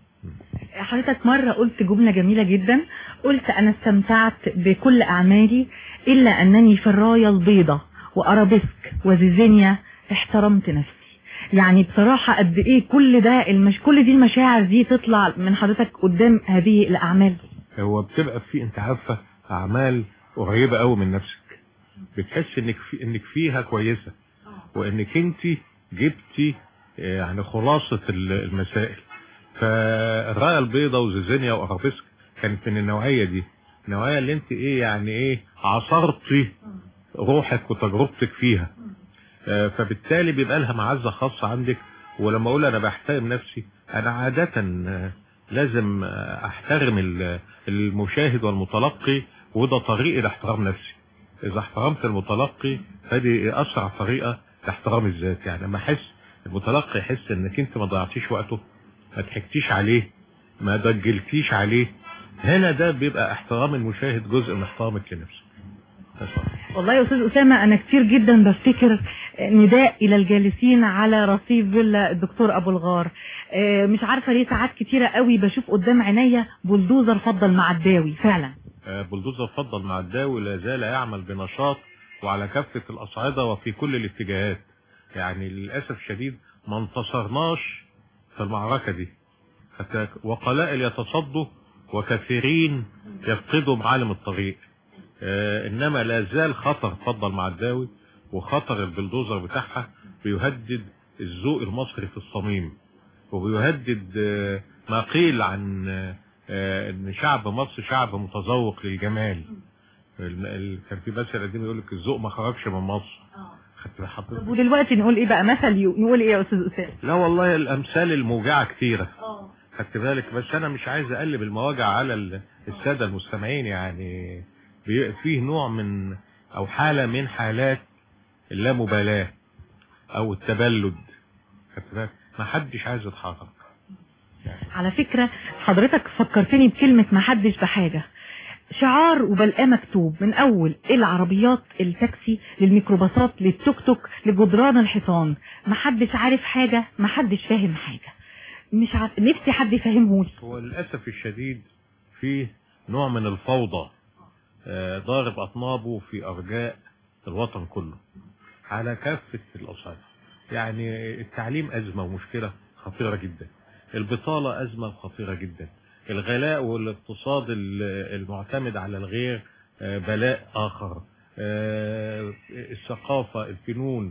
حضرتك مرة قلت جملة جميلة جدا قلت أنا استمتعت بكل أعمالي إلا أنني في الراية البيضة وأرابيسك وزيزينيا احترمت نفسي يعني بصراحة قد إيه كل ده المش... كل دي المشاعر دي تطلع من حضرتك قدام هذه الأعمال هو بتبقى في انت عارفه اعمال قريبه قوي من نفسك بتحس انك في انك فيها كويسه وانك انت جبتي آه، يعني خلاصه ال- المسائل فالرايه البيضاء وزيزينيا وارابيسك كانت من النوعيه دي النوعيه اللي انت ايه يعني ايه عصرتي روحك وتجربتك فيها آه، فبالتالي بيبقى لها معزه خاصه عندك ولما اقول انا بحترم نفسي انا عاده آه، لازم آه، احترم ال- المشاهد والمتلقي وده طريقي لاحترام نفسي اذا احترمت المتلقي فدي اسرع طريقه لاحترام الذات يعني لما احس المتلقي يحس انك انت ما ضيعتيش وقته ما ضحكتيش عليه ما دجلتيش عليه هنا ده بيبقى احترام المشاهد جزء من احترامك لنفسك بس. والله يا أستاذ أسامة أنا كتير جدا بفتكر نداء إلى الجالسين على رصيف فيلا الدكتور أبو الغار آه، مش عارفة ليه ساعات كتيرة قوي بشوف قدام عينيا بلدوزر فضل مع الداوي فعلا آه، بلدوزر فضل مع الداوي لا زال يعمل بنشاط وعلى كافة الأصعدة وفي كل الاتجاهات يعني للأسف الشديد ما انتصرناش في المعركة دي حتى وقلائل يتصدوا وكثيرين يفقدوا معالم الطريق آه إنما لا زال خطر فضل معداوي وخطر البلدوزر بتاعها بيهدد الذوق المصري في الصميم وبيهدد آه ما قيل عن آه ان شعب مصر شعب متذوق للجمال ال- ال- كان في مثل قديم يقول لك الذوق ما خرجش من مصر خدت بال حضرتك؟ طب ودلوقتي نقول ايه بقى مثل يو- نقول ايه يا استاذ اسامه لا والله الامثال الموجعه كتيره خدت بالك بس انا مش عايز اقلب المواجع على ال- الساده المستمعين يعني بي- فيه نوع من او حاله من حالات اللامبالاه او التبلد خدت بالك ما حدش عايز يتحرك على فكرة حضرتك فكرتني بكلمة ما حدش بحاجة شعار وبلقاه مكتوب من اول العربيات التاكسي للميكروباصات للتوك توك لجدران الحيطان ما حدش عارف حاجة ما حدش فاهم حاجة مش عارف نفسي حد يفهمهولي هو للأسف الشديد فيه نوع من الفوضى آه، ضارب أطنابه في أرجاء الوطن كله على كافة الأصعدة يعني التعليم أزمة ومشكلة خطيرة جدا البطالة أزمة خطيرة جدا الغلاء والاقتصاد ال- المعتمد على الغير آه، بلاء آخر آه، الثقافة الفنون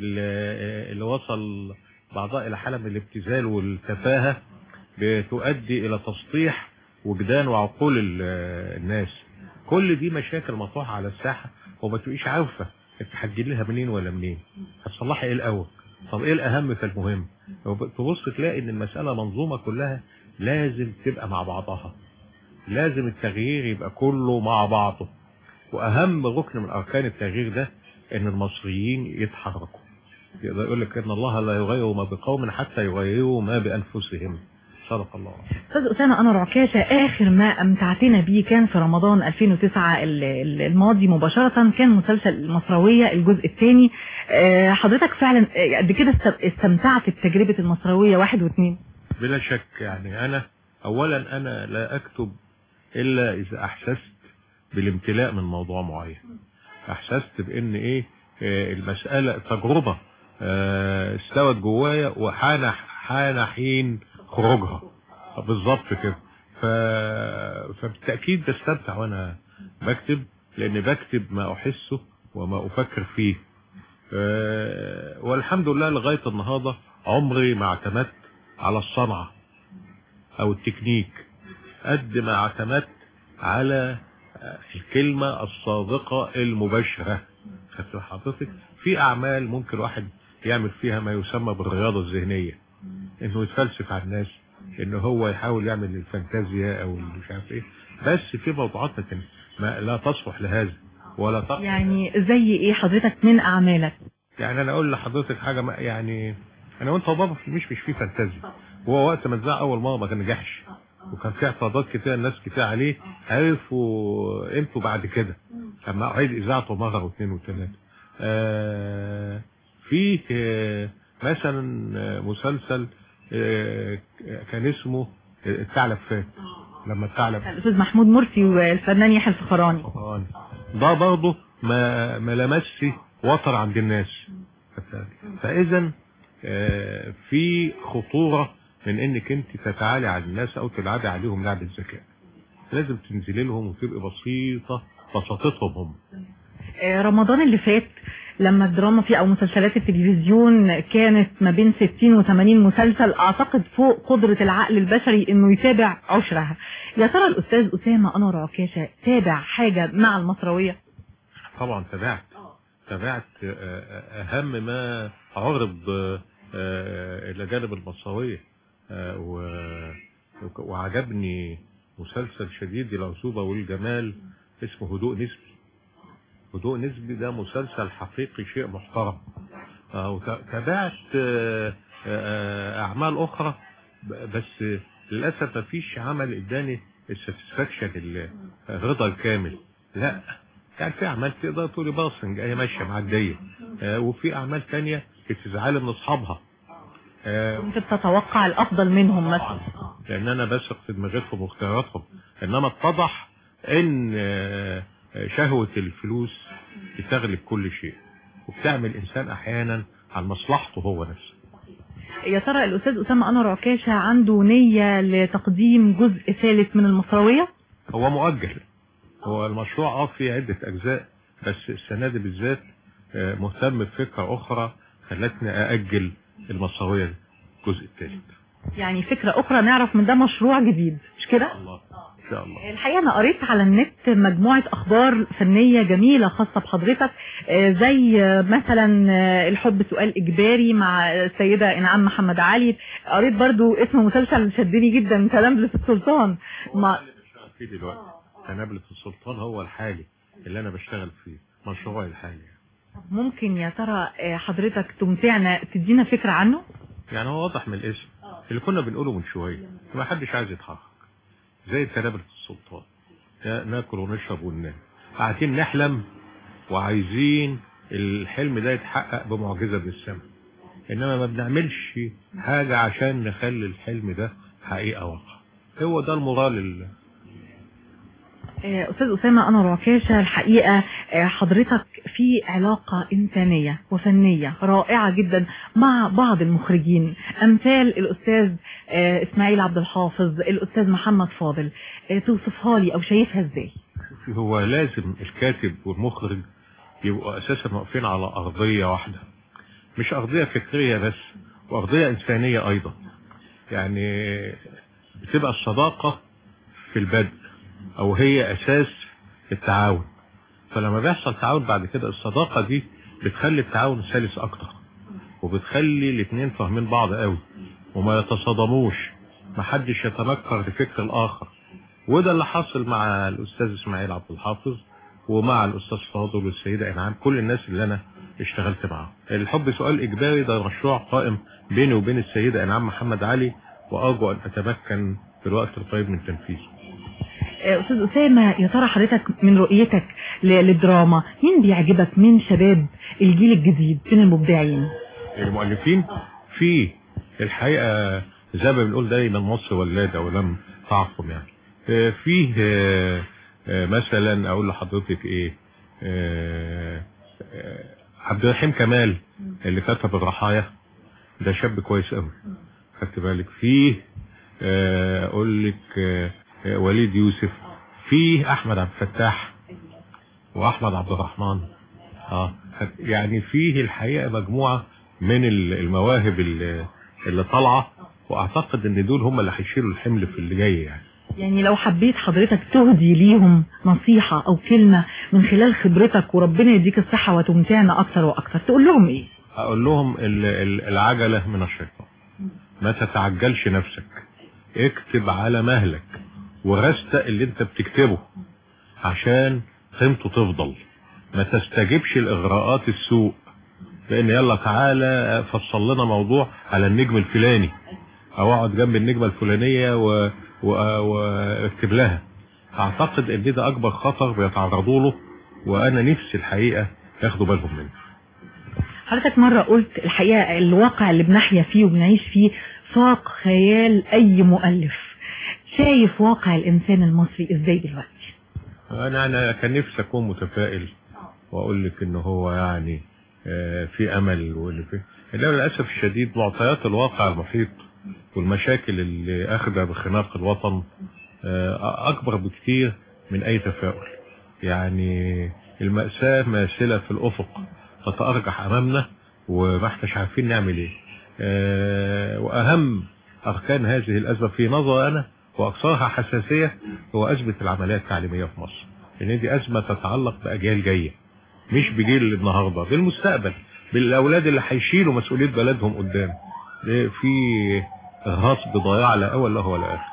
اللي اللي وصل بعضها إلى حالة من الابتذال والتفاهة بتؤدي إلى تسطيح وجدان وعقول ال- الناس كل دي مشاكل مطروحة على الساحة وما تبقيش عارفة انت هتجيب لها منين ولا منين هتصلحي ايه الاول طب ايه الاهم في المهم تبص تلاقي ان المسألة منظومة كلها لازم تبقى مع بعضها لازم التغيير يبقى كله مع بعضه واهم ركن من اركان التغيير ده ان المصريين يتحركوا يقدر يقول لك ان الله لا يغير ما بقوم حتى يغيروا ما بانفسهم صدق الله استاذ اسامه انور عكاشه اخر ما امتعتنا بيه كان في رمضان 2009 ال- ال- الماضي مباشره كان مسلسل المصراويه الجزء الثاني حضرتك فعلا آه، قد كده است- استمتعت بتجربه المصراويه واحد واثنين بلا شك يعني انا اولا انا لا اكتب الا اذا احسست بالامتلاء من موضوع معين احسست بان ايه آه، المسألة تجربة آه، استوت جوايا وحان حان حين خروجها بالظبط كده ف... فبالتأكيد بستمتع وانا بكتب لان بكتب ما احسه وما افكر فيه آه، والحمد لله لغاية النهاردة عمري ما اعتمدت على الصنعة او التكنيك قد ما اعتمدت على الكلمة الصادقة المباشرة خدت حضرتك في اعمال ممكن واحد يعمل فيها ما يسمى بالرياضة الذهنية انه يتفلسف على الناس ان هو يحاول يعمل الفانتازيا او مش عارف ايه بس في موضوعات لكن ما لا تصلح لهذا ولا تصلح يعني زي ايه حضرتك من اعمالك يعني انا اقول لحضرتك حاجة ما يعني انا وانت وبابا مش مش في فانتازيا هو وقت ما اتذاع اول مرة ما كان نجحش وكان في اعتراضات كتير الناس كتير عليه عرفوا قيمته بعد كده لما عيد اذاعته مرة واثنين وثلاثة آه في آه مثلا آه، مسلسل آه كان اسمه الثعلب فات لما الثعلب الاستاذ محمود مرسي والفنان يحيى الفخراني ده برضه ما ما لمسش وتر عند الناس فاذا آه، في خطورة من انك انت تتعالي على الناس او تلعبي عليهم لعب الذكاء لازم تنزلي لهم وتبقي بسيطة بساطتهم هم آه، رمضان اللي فات لما الدراما فيه او مسلسلات التلفزيون كانت ما بين 60 و80 مسلسل اعتقد فوق قدرة العقل البشري انه يتابع عشرها يا ترى الاستاذ اسامة انور عكاشة تابع حاجة مع المصروية طبعا تابعت تابعت آه، آه، اهم ما عرض آه، آه، الى جانب المصاوية آه، و- وك- وعجبني مسلسل شديد العصوبة والجمال اسمه هدوء نسبي هدوء نسبي ده مسلسل حقيقي شيء محترم آه، وت- تابعت آه، آه، اعمال اخرى ب- بس للاسف مفيش عمل اداني الساتسفاكشن الرضا الكامل لا يعني في اعمال تقدر تقولي باصنج هي ماشيه معديه آه، وفي اعمال تانية بتزعلي من اصحابها آه، كنت بتتوقع الافضل منهم مثلا لان انا بثق في دماغتهم واختياراتهم انما اتضح ان آه، آه، شهوة الفلوس بتغلب كل شيء وبتعمل إنسان أحيانا عن مصلحته هو نفسه يا ترى الأستاذ أسامة أنور عكاشة عنده نية لتقديم جزء ثالث من المصراوية هو مؤجل هو المشروع اه فيه عدة أجزاء بس السنة دي بالذات آه، مهتم بفكرة أخرى خلتني أأجل المصراوية الجزء الثالث يعني فكرة أخرى نعرف من ده مشروع جديد مش كده؟ إن شاء الله الحقيقة أنا قريت على النت مجموعة أخبار فنية جميلة خاصة بحضرتك آه، زي آه، مثلا آه، الحب سؤال إجباري مع السيدة إنعام محمد علي قريت برضو اسم مسلسل شدني جدا تلامبلس السلطان مع في دلوقتي تنابلة السلطان هو الحالي اللي أنا بشتغل فيه مشروعي الحالي ممكن يا ترى آه، حضرتك تمتعنا تدينا فكرة عنه؟ يعني هو واضح من الاسم اللي كنا بنقوله من شوية ما حدش عايز يتحرك زي تنابلة السلطان نا- ناكل ونشرب وننام قاعدين نحلم وعايزين الحلم ده يتحقق بمعجزة من السماء انما ما بنعملش حاجة عشان نخلي الحلم ده حقيقة واقع هو ده المورال ال- آه، أستاذ أسامة أنا رعكاشة الحقيقة آه، حضرتك في علاقة إنسانية وفنية رائعة جدا مع بعض المخرجين أمثال الأستاذ آه، إسماعيل عبد الحافظ الأستاذ محمد فاضل آه، توصفها لي أو شايفها إزاي هو لازم الكاتب والمخرج يبقوا اساسا واقفين على ارضية واحدة مش ارضية فكرية بس وارضية انسانية ايضا يعني بتبقى الصداقة في البدء او هي اساس التعاون فلما بيحصل تعاون بعد كده الصداقة دي بتخلي التعاون سلس اكتر وبتخلي الاتنين فاهمين بعض قوي وما يتصادموش محدش يتنكر لفكر الاخر وده اللي حصل مع الاستاذ اسماعيل عبد الحافظ ومع الاستاذ فاضل والسيدة انعام كل الناس اللي انا اشتغلت معاهم الحب سؤال اجباري ده مشروع قائم بيني وبين السيدة انعام محمد علي وارجو ان اتمكن في الوقت القريب من تنفيذه آه، أستاذ أسامة يا ترى حضرتك من رؤيتك ل- للدراما مين بيعجبك من شباب الجيل الجديد من المبدعين المؤلفين في الحقيقة زي ما بنقول دايما مصر ولادة ولم تعقم يعني آه، فيه آه، آه، مثلا اقول لحضرتك ايه آه، آه، عبد الرحيم كمال اللي كتب الرحايا ده شاب كويس قوي خدت بالك فيه آه، اقول لك آه، آه، وليد يوسف فيه احمد عبد الفتاح واحمد عبد الرحمن اه يعني فيه الحقيقة مجموعة من ال- المواهب اللي, اللي طالعة واعتقد ان دول هم اللي هيشيلوا الحمل في اللي جاي يعني يعني لو حبيت حضرتك تهدي ليهم نصيحة أو كلمة من خلال خبرتك وربنا يديك الصحة وتمتعنا أكتر وأكتر تقول لهم إيه؟ اقول لهم ال- ال- العجلة من الشيطان ما تتعجلش نفسك اكتب على مهلك ورستق اللي انت بتكتبه عشان قيمته تفضل ما تستجبش الاغراءات السوء لان يلا تعالى فصل لنا موضوع على النجم الفلاني او اقعد جنب النجمة الفلانية و... و... واكتب لها اعتقد ان ده اكبر خطر بيتعرضوا له وانا نفسي الحقيقة ياخدوا بالهم منه حضرتك مرة قلت الحقيقة الواقع اللي بنحيا فيه وبنعيش فيه فاق خيال أي مؤلف شايف واقع الإنسان المصري إزاي دلوقتي؟ انا انا كان نفسي اكون متفائل واقول لك ان هو يعني آه، في امل وان في انما للاسف الشديد معطيات الواقع المحيط والمشاكل اللي اخذها بخناق الوطن آه، اكبر بكتير من اي تفاؤل يعني المأساة ماثلة في الافق تتأرجح امامنا وما احناش عارفين نعمل ايه آه، واهم اركان هذه الازمة في نظر انا واكثرها حساسية هو ازمة العملية التعليمية في مصر لان دي ازمة تتعلق باجيال جاية مش بجيل النهاردة بالمستقبل بالاولاد اللي هيشيلوا مسؤولية بلدهم قدام ده في غصب ضياع لا اول له ولا اخر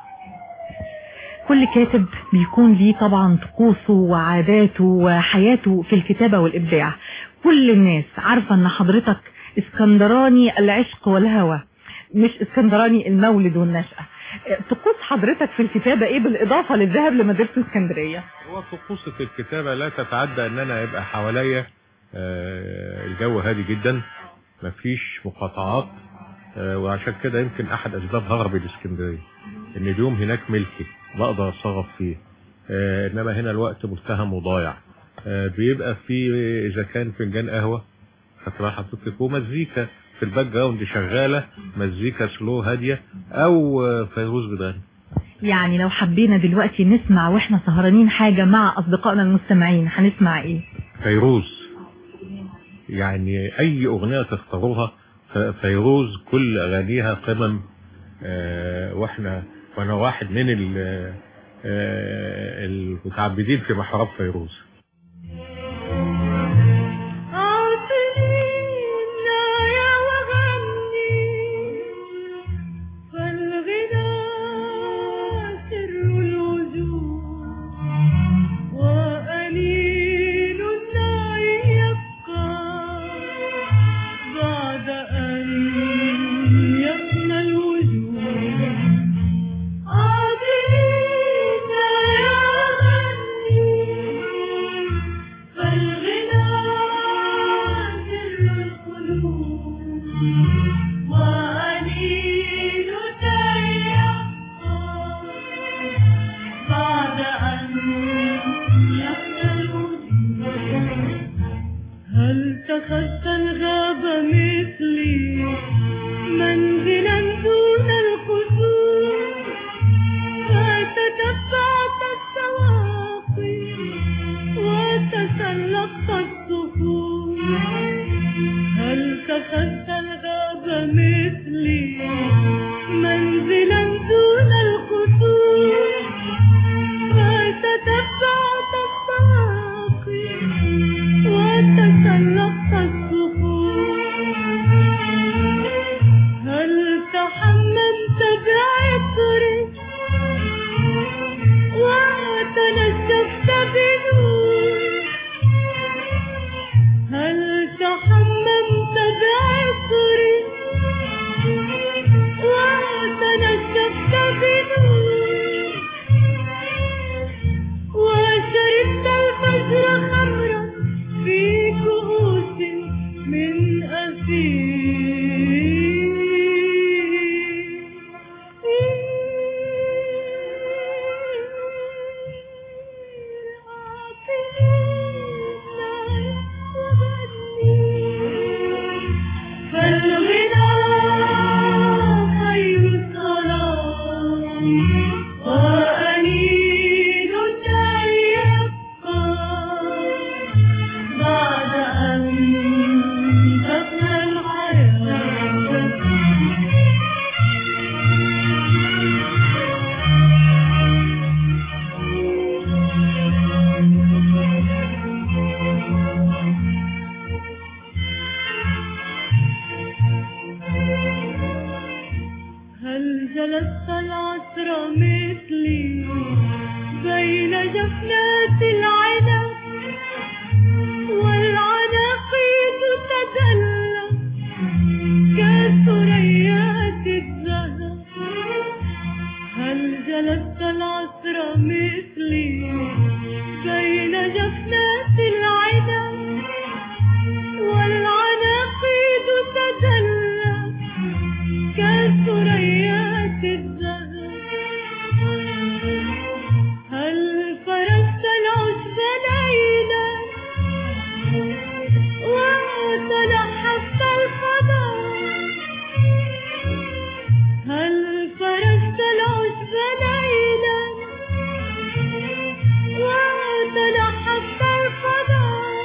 كل كاتب بيكون ليه طبعا طقوسه وعاداته وحياته في الكتابة والإبداع كل الناس عارفة ان حضرتك اسكندراني العشق والهوى مش اسكندراني المولد والنشأة طقوس حضرتك في الكتابة ايه بالإضافة للذهاب لمدرسة اسكندرية هو طقوسي في الكتابة لا تتعدى ان انا يبقى حواليا آه، الجو هادي جدا مفيش مقاطعات آه، وعشان كده يمكن احد اسباب هربي الاسكندرية ان اليوم هناك ملكي بقدر اتصرف فيه آه، انما هنا الوقت متهم وضايع آه، بيبقى في اذا كان فنجان قهوه فاكره حضرتك ومزيكا في الباك جراوند شغاله مزيكا سلو هاديه او آه، فيروز بتغني يعني لو حبينا دلوقتي نسمع واحنا سهرانين حاجة مع أصدقائنا المستمعين هنسمع إيه؟ فيروز يعني اي اغنيه تختاروها ف- فيروز كل اغانيها قمم آه، واحنا وانا واحد من ال- آه، المتعبدين في محراب فيروز هل تخذت الغاب مثلي منزلا دون القصور فتتبعت السواقي وتسلقت الصخور هل تخذت الغاب مثلي منزلا دون القصور فتتبعت السواقي وتسلقت الصخور هل تحممت بعطري وتنشفت بنور هل تحممت بعطري وتنشفت بنور وشربت الفجر خمرا في كؤوس من فالغنى خير الصلاة وأنين الدار يبقى بعد أن تفنى الحياة هل جلست العصر مثلي بين جفنات العنب والعناقيد تدلى كثريات الذهب هل جلست العصر مثلي بين جفنات العنب والعناقيد تدلى كثريات الذهب هل فرشت العشب ليلا وتلحفت الفضاء هل فرشت العشب ليلا وتلحفت الفضاء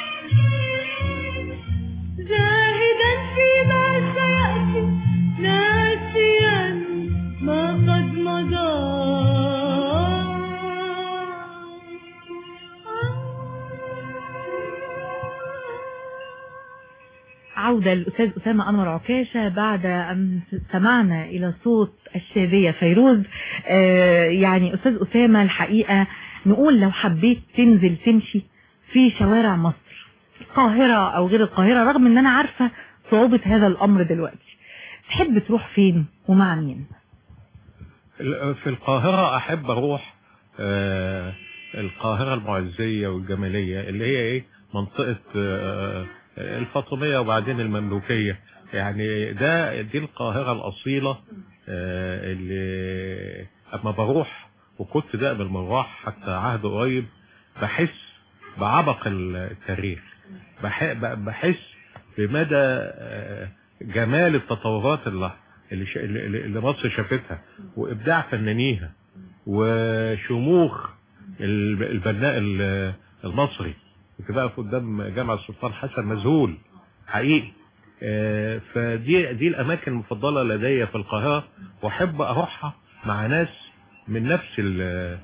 زاهدا فيما سيأتي ناسيا ما قد مضى عودة للأستاذ أسامة أنور عكاشة بعد أن سمعنا إلى صوت الشاذية فيروز آه يعني أستاذ أسامة الحقيقة نقول لو حبيت تنزل تمشي في شوارع مصر القاهرة أو غير القاهرة رغم أن أنا عارفة صعوبة هذا الأمر دلوقتي تحب تروح فين ومع مين في القاهرة أحب أروح آه، القاهرة المعزية والجمالية اللي هي إيه منطقة آه، الفاطمية وبعدين المملوكية يعني ده دي القاهرة الأصيلة آه، اللي أما بروح وكنت دائما بروح حتى عهد قريب بحس بعبق التاريخ بح- ب- بحس بمدى آه، جمال التطورات اللي اللي ش- اللي اللي مصر شافتها وابداع فنانيها وشموخ الب- البناء ال- المصري كنت واقف قدام جامع السلطان حسن مذهول حقيقي آه، فدي دي الاماكن المفضله لدي في القاهره واحب اروحها مع ناس من نفس ال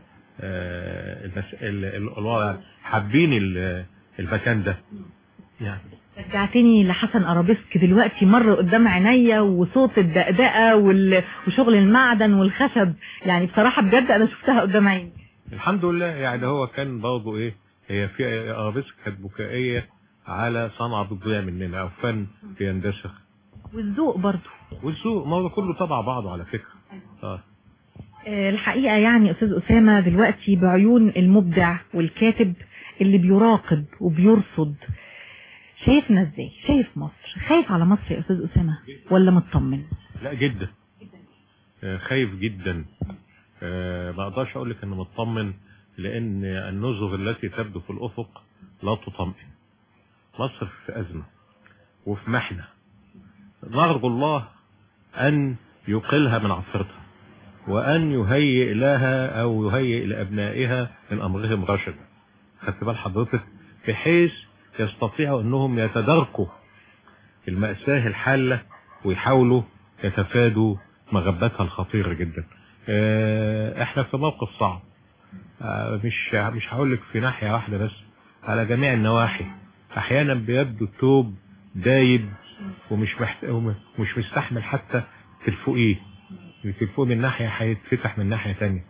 آه، المس- ال- ال- الوضع حابين ال- المكان ده يعني رجعتني لحسن ارابيسك دلوقتي مر قدام عينيا وصوت الدقدقه وال... وشغل المعدن والخشب يعني بصراحه بجد انا شفتها قدام عيني الحمد لله يعني هو كان برضه ايه هي في ارابيسك كانت بكائيه على صنعه بتضيع مننا او فن بيندثر والذوق برضو والذوق ما هو كله تبع بعضه على فكره اه آه، الحقيقه يعني استاذ اسامه دلوقتي بعيون المبدع والكاتب اللي بيراقب وبيرصد شايفنا ازاي شايف مصر خايف على مصر يا استاذ اسامه ولا مطمن لا جدا آه، خايف جدا آه، ما اقدرش اقول لك انه مطمن لان النظر التي تبدو في الافق لا تطمئن مصر في ازمه وفي محنه نرجو الله ان يقلها من عثرتها وان يهيئ لها او يهيئ لابنائها من امرهم رشدا خدت بال حضرتك بحيث يستطيعوا انهم يتداركوا المأساة الحالة ويحاولوا يتفادوا مغبتها الخطيرة جدا آه، احنا في موقف صعب آه، مش مش هقول لك في ناحية واحدة بس على جميع النواحي احيانا بيبدو التوب دايب ومش محت... ومش مستحمل حتى تلفوقيه تلفوق من ناحية هيتفتح من ناحية تانية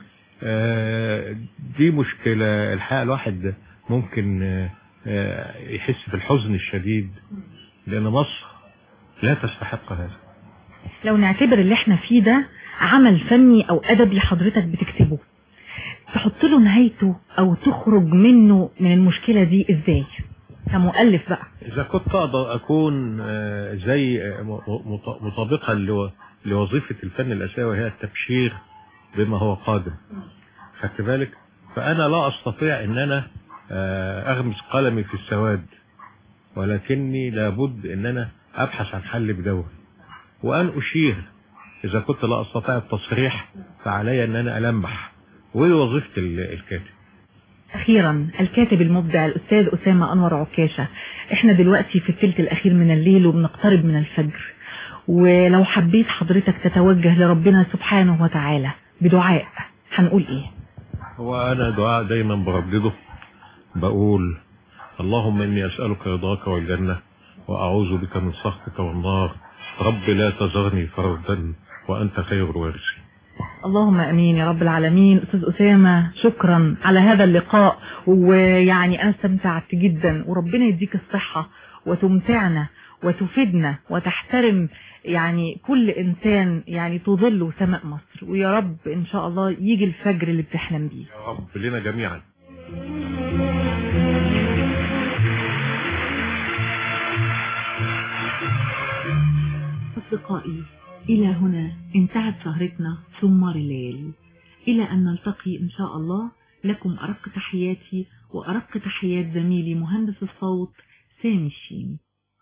آه، دي مشكلة الحقيقة الواحد ممكن آه، آه، يحس بالحزن الشديد لأن مصر لا تستحق هذا لو نعتبر اللي احنا فيه ده عمل فني او ادبي حضرتك بتكتبه تحط له نهايته او تخرج منه من المشكلة دي ازاي كمؤلف بقى إذا كنت أقدر أكون آه، زي آه، م- مط- مطابقا لو- لوظيفة الفن الأساسية وهي التبشير بما هو قادم خدت بالك فأنا لا أستطيع أن أنا آه، أغمس قلمي في السواد ولكني لابد أن أنا أبحث عن حل بدور وأن أشير إذا كنت لا أستطيع التصريح فعلي أن أنا ألمح ودي وظيفة ال- الكاتب اخيرا الكاتب المبدع الاستاذ اسامة انور عكاشة احنا دلوقتي في الثلث الاخير من الليل وبنقترب من الفجر ولو حبيت حضرتك تتوجه لربنا سبحانه وتعالى بدعاء هنقول ايه هو أنا دعاء دايما بردده بقول اللهم إني أسألك رضاك والجنة وأعوذ بك من سخطك والنار رب لا تذرني فردا وأنت خير الوارثين اللهم امين يا رب العالمين استاذ اسامه شكرا على هذا اللقاء ويعني انا استمتعت جدا وربنا يديك الصحه وتمتعنا وتفيدنا وتحترم يعني كل انسان يعني تظل سماء مصر ويا رب ان شاء الله يجي الفجر اللي بتحلم بيه يا رب لنا جميعا أصدقائي إلى هنا انتهت سهرتنا ثمار الليالي إلى أن نلتقي إن شاء الله لكم أرق تحياتي وأرق تحيات زميلي مهندس الصوت سامي الشيمي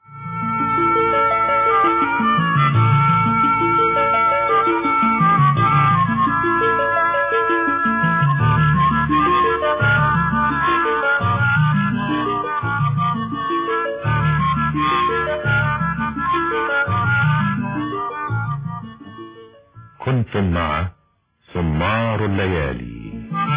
كنتم مع سمار الليالي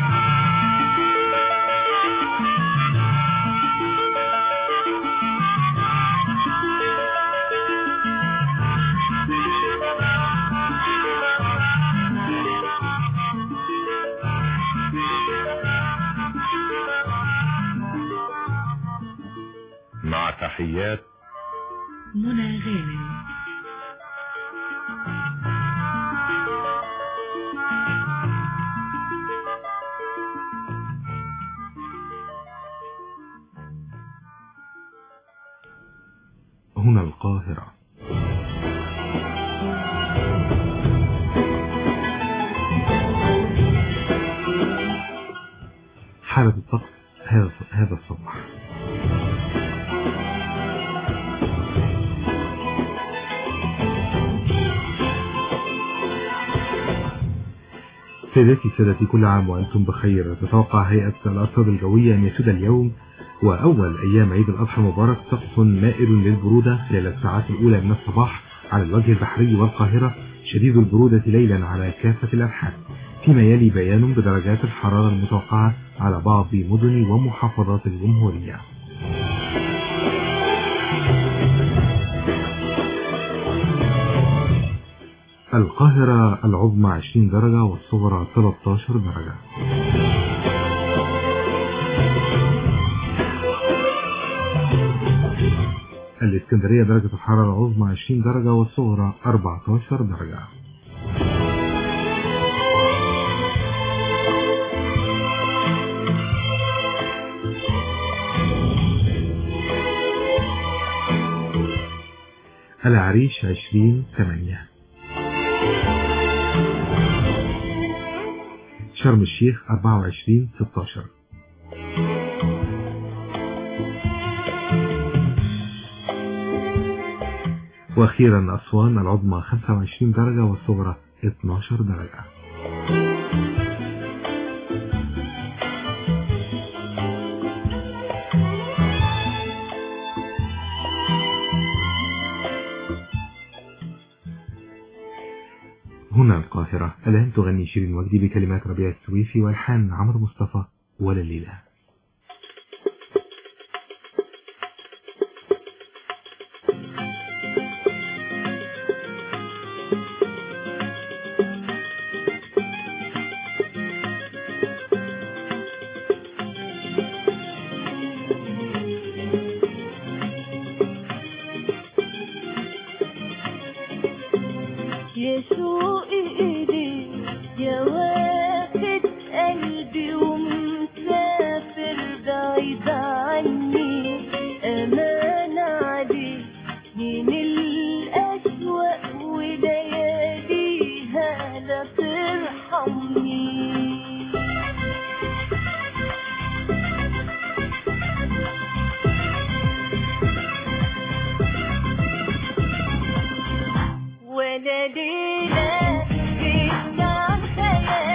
مع تحيات منى غانم هنا القاهرة حالة الطقس هذا هذا الصبح سيداتي سادتي كل عام وأنتم بخير تتوقع هيئة الأرصاد الجوية أن يسود اليوم وأول أيام عيد الأضحى المبارك سقف مائل للبرودة خلال الساعات الأولى من الصباح على الوجه البحري والقاهرة شديد البرودة ليلا على كافة الأنحاء فيما يلي بيان بدرجات الحرارة المتوقعة على بعض مدن ومحافظات الجمهورية القاهرة العظمى 20 درجة والصغرى 13 درجة الإسكندرية درجة الحرارة العظمى 20 درجة والصغرى 14 درجة العريش 20 8 شرم الشيخ 24 16 وأخيرا أسوان العظمى 25 درجة والصغرى 12 درجة هنا القاهرة الآن تغني شيرين وجدي بكلمات ربيع السويفي والحان عمرو مصطفى ولا الليلة يا شوقي إليك يا واخد قلبي ومسافر بعيد عني أمان عليك من الأشواق ولياليها لا ترحمني ولا ليلة جيت عن خيالي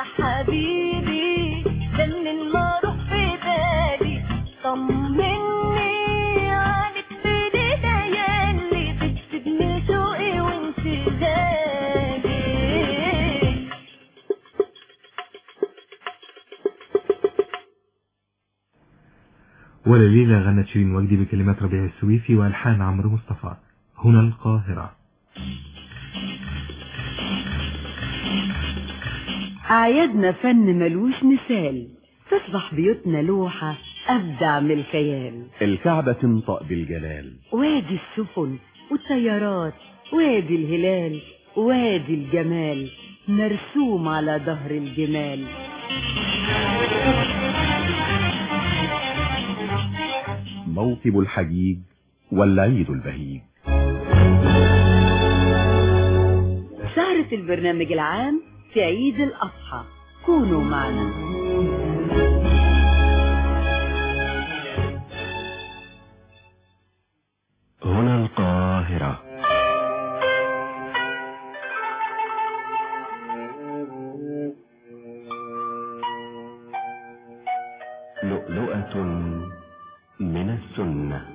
حبيبي جنن ما روح في بالي طمني عنك في ليالي بتسيبني شوقي وانشغالي ولليلة غنت شيرين وجدي بكلمات ربيع السويفي وألحان عمرو مصطفى هنا القاهرة أعيادنا فن ملوش مثال تصبح بيوتنا لوحة أبدع من الخيال الكعبة تنطق بالجلال وادي السفن والطيارات وادي الهلال وادي الجمال مرسوم على ظهر الجمال موكب الحجيج والعيد البهيج سهرة البرنامج العام في عيد الأضحى كونوا معنا هنا القاهرة لؤلؤة من السنة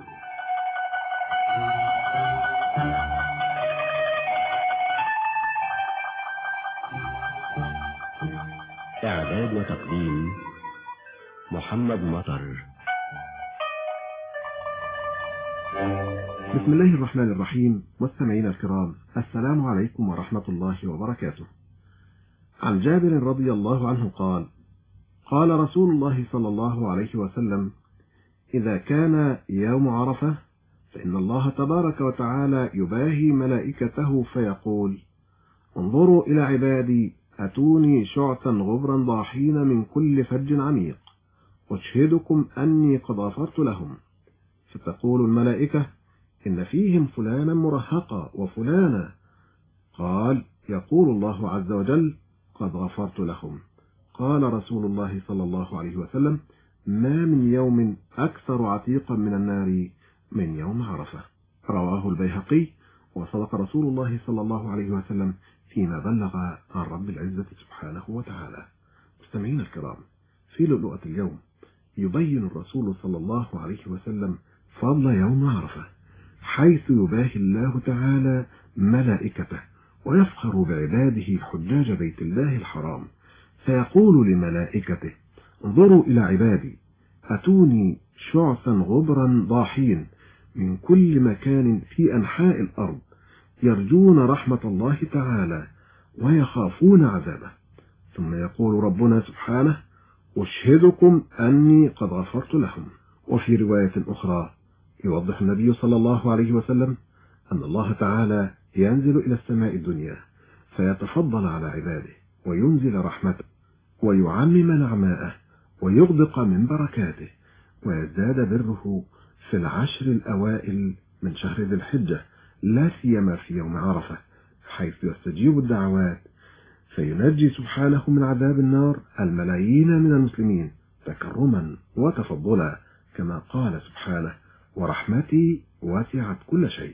إعداد وتقديم محمد مطر بسم الله الرحمن الرحيم مستمعينا الكرام السلام عليكم ورحمة الله وبركاته عن جابر رضي الله عنه قال قال رسول الله صلى الله عليه وسلم إذا كان يوم عرفة فإن الله تبارك وتعالى يباهي ملائكته فيقول انظروا إلى عبادي أتوني شعثا غبرا ضاحين من كل فج عميق أشهدكم أني قد غفرت لهم فتقول الملائكة إن فيهم فلانا مرهقا وفلانا قال يقول الله عز وجل قد غفرت لهم قال رسول الله صلى الله عليه وسلم ما من يوم أكثر عتيقا من النار من يوم عرفة رواه البيهقي وصدق رسول الله صلى الله عليه وسلم فيما بلغ عن رب العزة سبحانه وتعالى مستمعين الكرام في لؤلؤة اليوم يبين الرسول صلى الله عليه وسلم فضل يوم عرفة حيث يباهي الله تعالى ملائكته ويفخر بعباده حجاج بيت الله الحرام فيقول لملائكته انظروا إلى عبادي أتوني شعثا غبرا ضاحين من كل مكان في أنحاء الأرض يرجون رحمة الله تعالى ويخافون عذابه ثم يقول ربنا سبحانه أشهدكم أني قد غفرت لهم وفي رواية أخرى يوضح النبي صلى الله عليه وسلم أن الله تعالى ينزل إلى السماء الدنيا فيتفضل على عباده وينزل رحمته ويعمم نعماءه ويغدق من بركاته ويزداد بره في العشر الأوائل من شهر ذي الحجة لا سيما في يوم عرفة حيث يستجيب الدعوات فينجي سبحانه من عذاب النار الملايين من المسلمين تكرما وتفضلا كما قال سبحانه ورحمتي وسعت كل شيء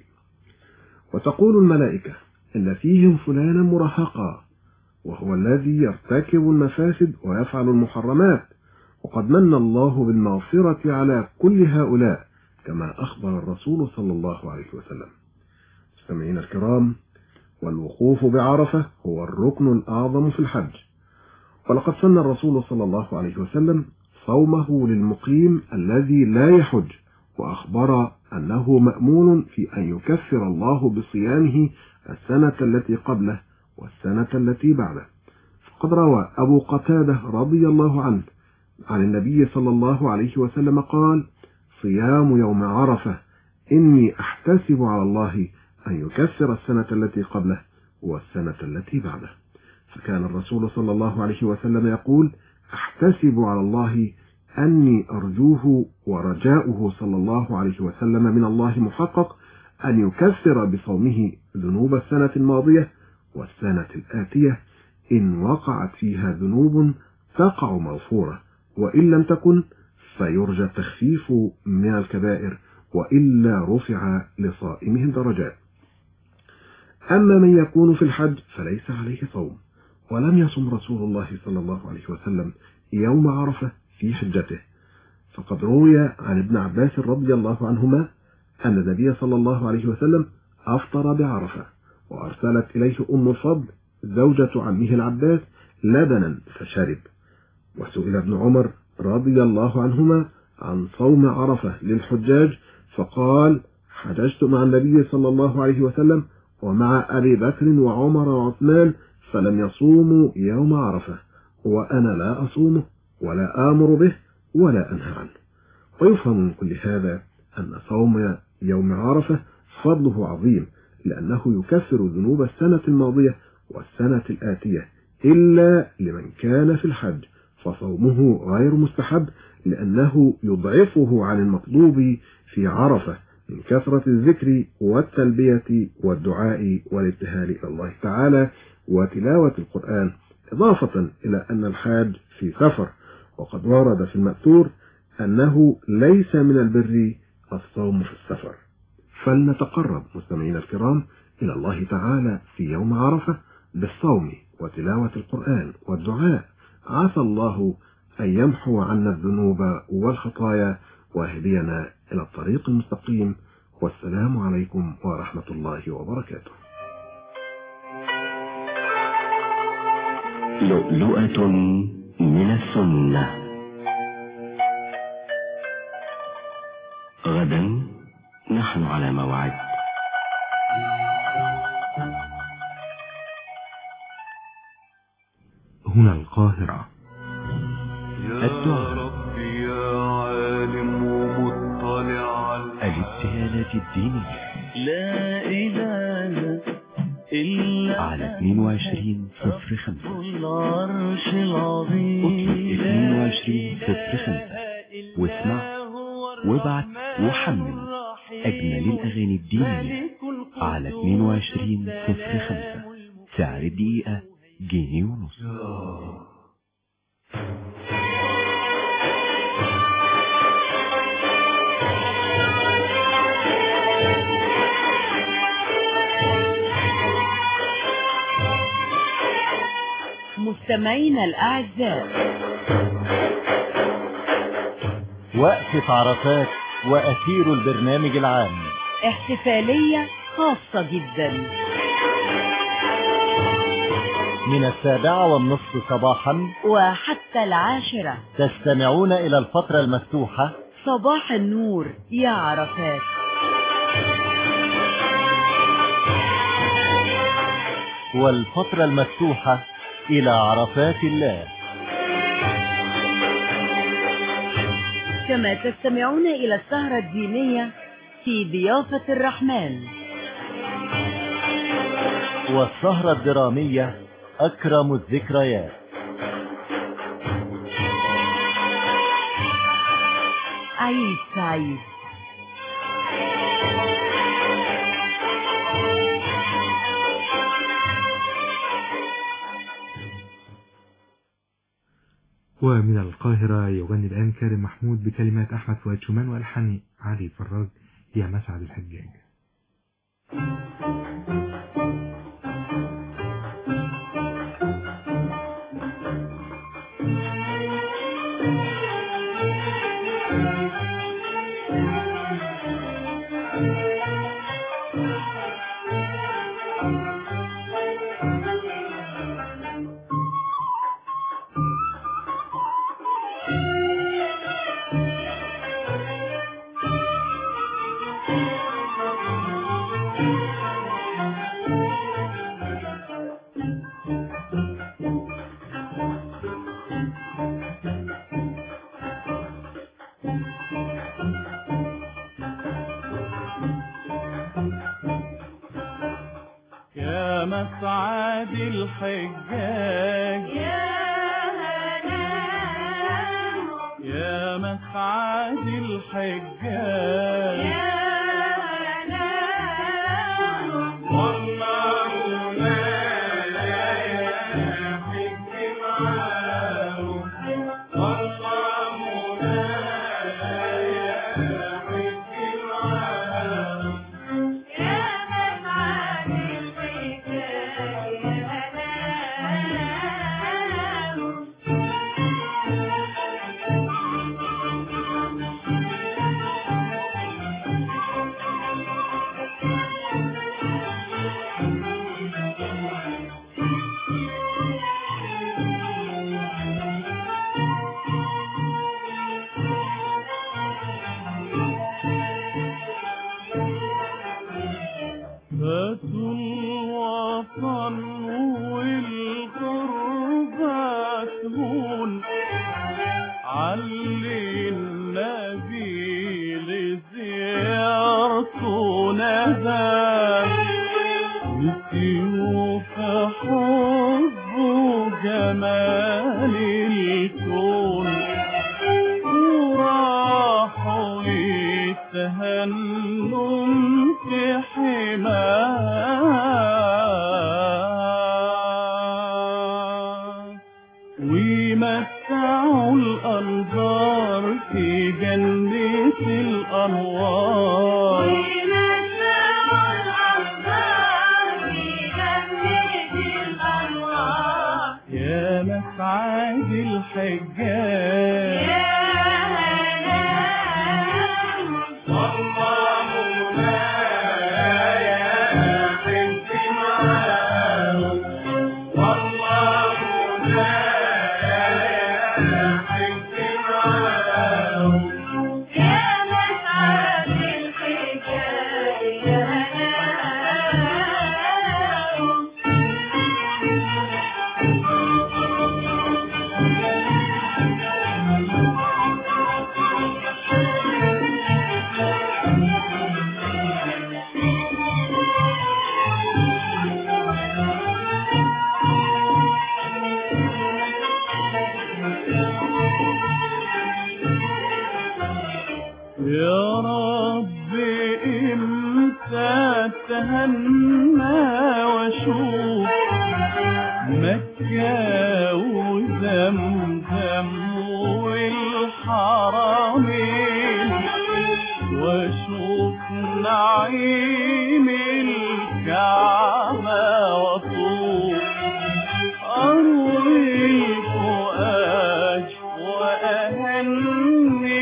وتقول الملائكة إن فيهم فلانا مرهقا وهو الذي يرتكب المفاسد ويفعل المحرمات وقد من الله بالمغفرة على كل هؤلاء كما أخبر الرسول صلى الله عليه وسلم مستمعين الكرام والوقوف بعرفة هو الركن الأعظم في الحج ولقد سن الرسول صلى الله عليه وسلم صومه للمقيم الذي لا يحج وأخبر أنه مأمون في أن يكفر الله بصيامه السنة التي قبله والسنة التي بعده فقد روى أبو قتادة رضي الله عنه عن النبي صلى الله عليه وسلم قال صيام يوم عرفة إني أحتسب على الله أن يكفر السنة التي قبله والسنة التي بعده فكان الرسول صلى الله عليه وسلم يقول أحتسب على الله أني أرجوه ورجاؤه صلى الله عليه وسلم من الله محقق أن يكفر بصومه ذنوب السنة الماضية والسنة الآتية إن وقعت فيها ذنوب تقع مغفورة وإن لم تكن فيرجى التخفيف من الكبائر وإلا رفع لصائمه درجات أما من يكون في الحج فليس عليه صوم ولم يصم رسول الله صلى الله عليه وسلم يوم عرفة في حجته فقد روي عن ابن عباس رضي الله عنهما أن النبي صلى الله عليه وسلم أفطر بعرفة وأرسلت إليه أم الفضل زوجة عمه العباس لبنا فشرب وسئل ابن عمر رضي الله عنهما عن صوم عرفة للحجاج فقال حججت مع النبي صلى الله عليه وسلم ومع أبي بكر وعمر وعثمان فلم يصوموا يوم عرفة وأنا لا أصومه ولا آمر به ولا أنهى عنه ويفهم من كل هذا أن صوم يوم عرفة فضله عظيم لأنه يكفر ذنوب السنة الماضية والسنة الآتية إلا لمن كان في الحج فصومه غير مستحب لأنه يضعفه عن المطلوب في عرفة من كثرة الذكر والتلبية والدعاء والابتهال إلى الله تعالى وتلاوة القرآن إضافة إلى أن الحاج في سفر وقد ورد في المأثور أنه ليس من البر الصوم في السفر فلنتقرب مستمعينا الكرام إلى الله تعالى في يوم عرفة بالصوم وتلاوة القرآن والدعاء عسى الله أن يمحو عنا الذنوب والخطايا ويهدينا إلى الطريق المستقيم والسلام عليكم ورحمة الله وبركاته لؤلؤة من السنة غدا نحن على موعد هنا القاهرة الدعاء يا عالم ومطلع على الابتهالات الدينية لا إله إلا على 22 صفر 5 العرش العظيم اطلب 22 صفر 5 واسمع وابعت وحمل أجمل الأغاني الدينية على 22 صفر 5 سعر الدقيقة جنيه ونص مستمعينا الأعزاء وقفة عرفات وأثير البرنامج العام احتفالية خاصة جدا من السابعة والنصف صباحا وحتى العاشرة تستمعون إلى الفترة المفتوحة صباح النور يا عرفات والفترة المفتوحة إلى عرفات الله كما تستمعون إلى السهرة الدينية في ضيافة الرحمن والسهرة الدرامية أكرم الذكريات عيد سعيد ومن القاهرة يغني الآن كارم محمود بكلمات أحمد فؤاد شومان وألحان علي فراج يا مسعد الحجاج يا مسعد الحجاج يا مسعد الحجاج والله لا يحج معاه والله لا يحج معاه يا مسعد الحجاج تهون علي النبي لزيارته ندى نسيوا في حبه جمال الكون وراحوا يتهنوا في حماه ويمتعوا الأنظار في جنة الأنوار يا مسعد الحجاج يا رب امتى تهنى واشوف مكة وزمزم والحرمين واشوف نعيم الكعبة واطوف أروي الفؤاد وأهني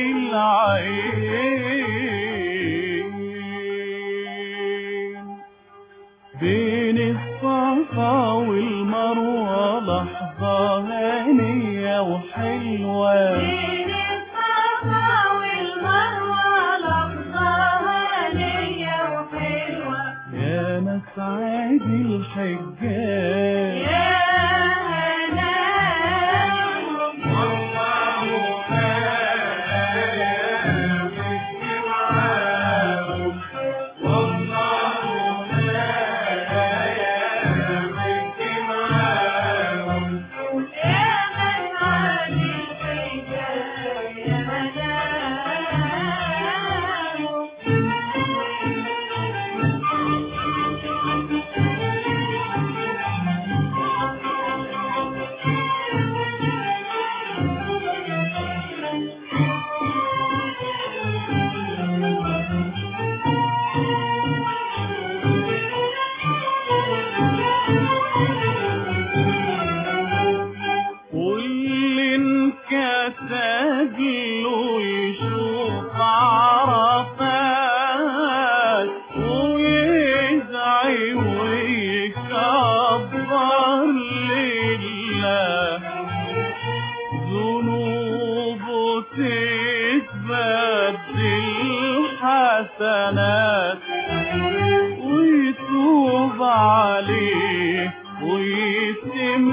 العين بين الصفا والمروة لحظة هانية وحلوة بين الصفا والمروة لحظة هانية وحلوة يا مسعد الحجاج يا كل انكتب له يشوف عرفات ويزعي ويكبر لله ذنوبه تتبدل حسنات ويتوب عليه ويتم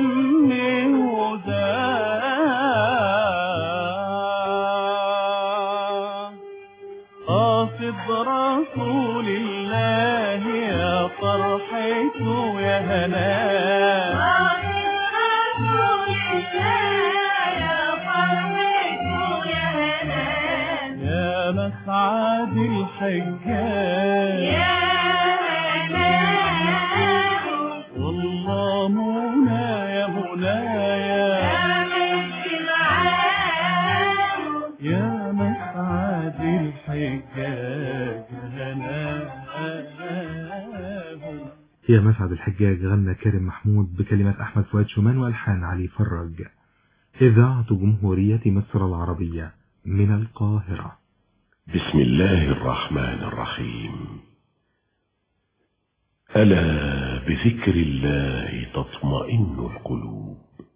هداه قاصد رسول الله يا فرحته يا هناه يا مسعد الحجاج يا والله منى يا منايا يا مسعد الحجاج هناه يا مسعد الحجاج غنى كريم محمود بكلمات أحمد فؤاد شومان وألحان علي فرج إذاعة جمهورية مصر العربية من القاهرة بسم الله الرحمن الرحيم ألا بذكر الله تطمئن القلوب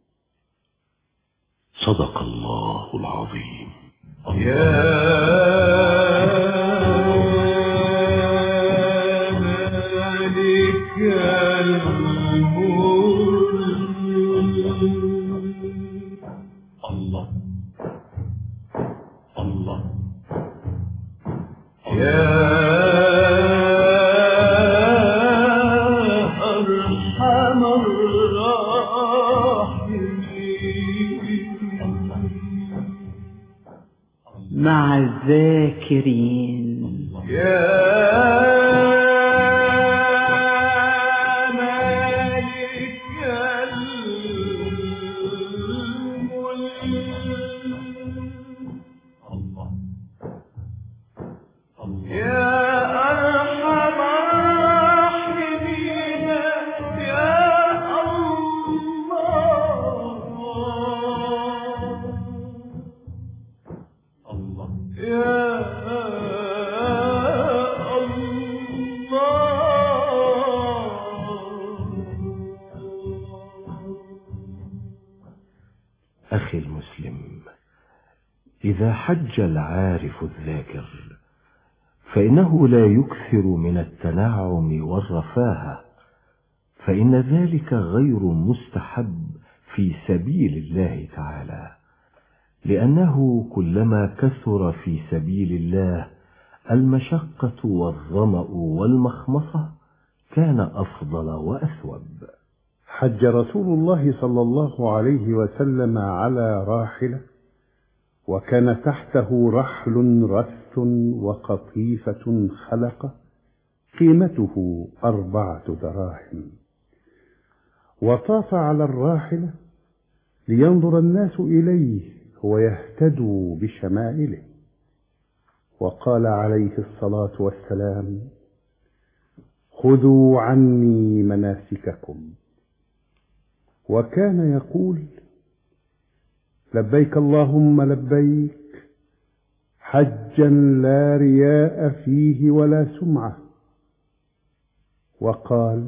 صدق الله العظيم مالك الملك مع الذاكرين أخي المسلم إذا حج العارف الذاكر فإنه لا يكثر من التنعم والرفاهة فإن ذلك غير مستحب في سبيل الله تعالى لأنه كلما كثر في سبيل الله المشقة والظمأ والمخمصة كان أفضل وأثوب حج رسول الله صلى الله عليه وسلم على راحلة وكان تحته رحل رث وقطيفة خلقة قيمته أربعة دراهم وطاف على الراحلة لينظر الناس إليه ويهتدوا بشمائله وقال عليه الصلاة والسلام خذوا عني مناسككم وكان يقول لبيك اللهم لبيك حجا لا رياء فيه ولا سمعة وقال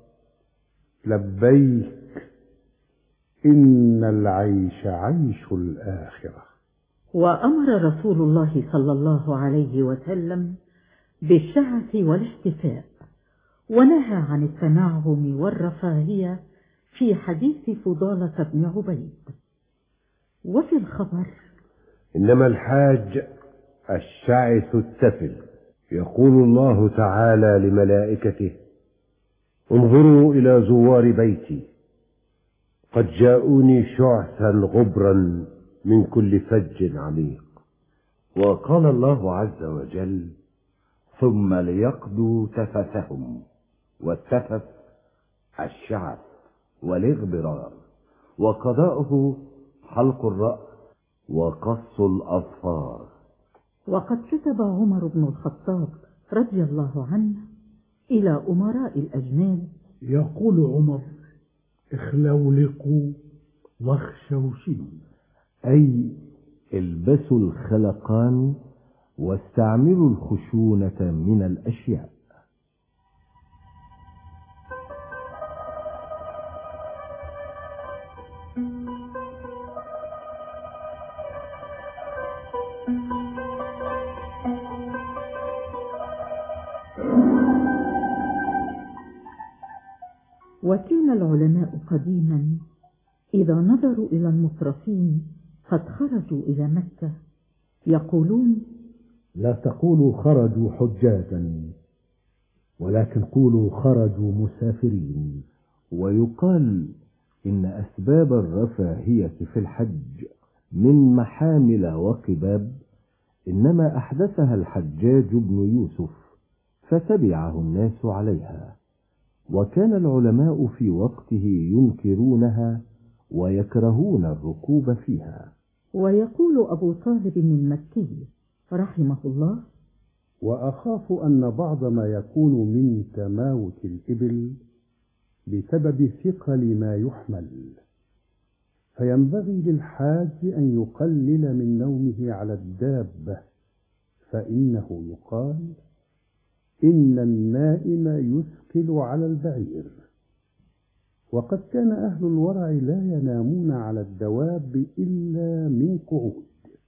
لبيك إن العيش عيش الآخرة وأمر رسول الله صلى الله عليه وسلم بالشعث والاحتفاء ونهى عن التنعم والرفاهية في حديث فضالة بن عبيد وفي الخبر إنما الحاج الشعث التفل يقول الله تعالى لملائكته انظروا إلى زوار بيتي قد جاءوني شعثا غبرا من كل فج عميق وقال الله عز وجل ثم ليقضوا تفثهم والتفث الشعث والاغبرار وقضاؤه حلق الرأس وقص الأظفار وقد كتب عمر بن الخطاب رضي الله عنه إلى أمراء الأجناد يقول عمر اخلولقوا واخشوشوا أي البسوا الخلقان واستعملوا الخشونة من الأشياء وكان العلماء قديما إذا نظروا إلى المترفين قد خرجوا إلى مكة يقولون لا تقولوا خرجوا حجاجا ولكن قولوا خرجوا مسافرين ويقال إن أسباب الرفاهية في الحج من محامل وقباب إنما أحدثها الحجاج بن يوسف فتبعه الناس عليها وكان العلماء في وقته ينكرونها ويكرهون الركوب فيها ويقول أبو طالب المكي رحمه الله وأخاف أن بعض ما يكون من تماوت الإبل بسبب ثقل ما يحمل فينبغي للحاج أن يقلل من نومه على الدابة فإنه يقال إن النائم يثقل على البعير وقد كان أهل الورع لا ينامون على الدواب إلا من قعود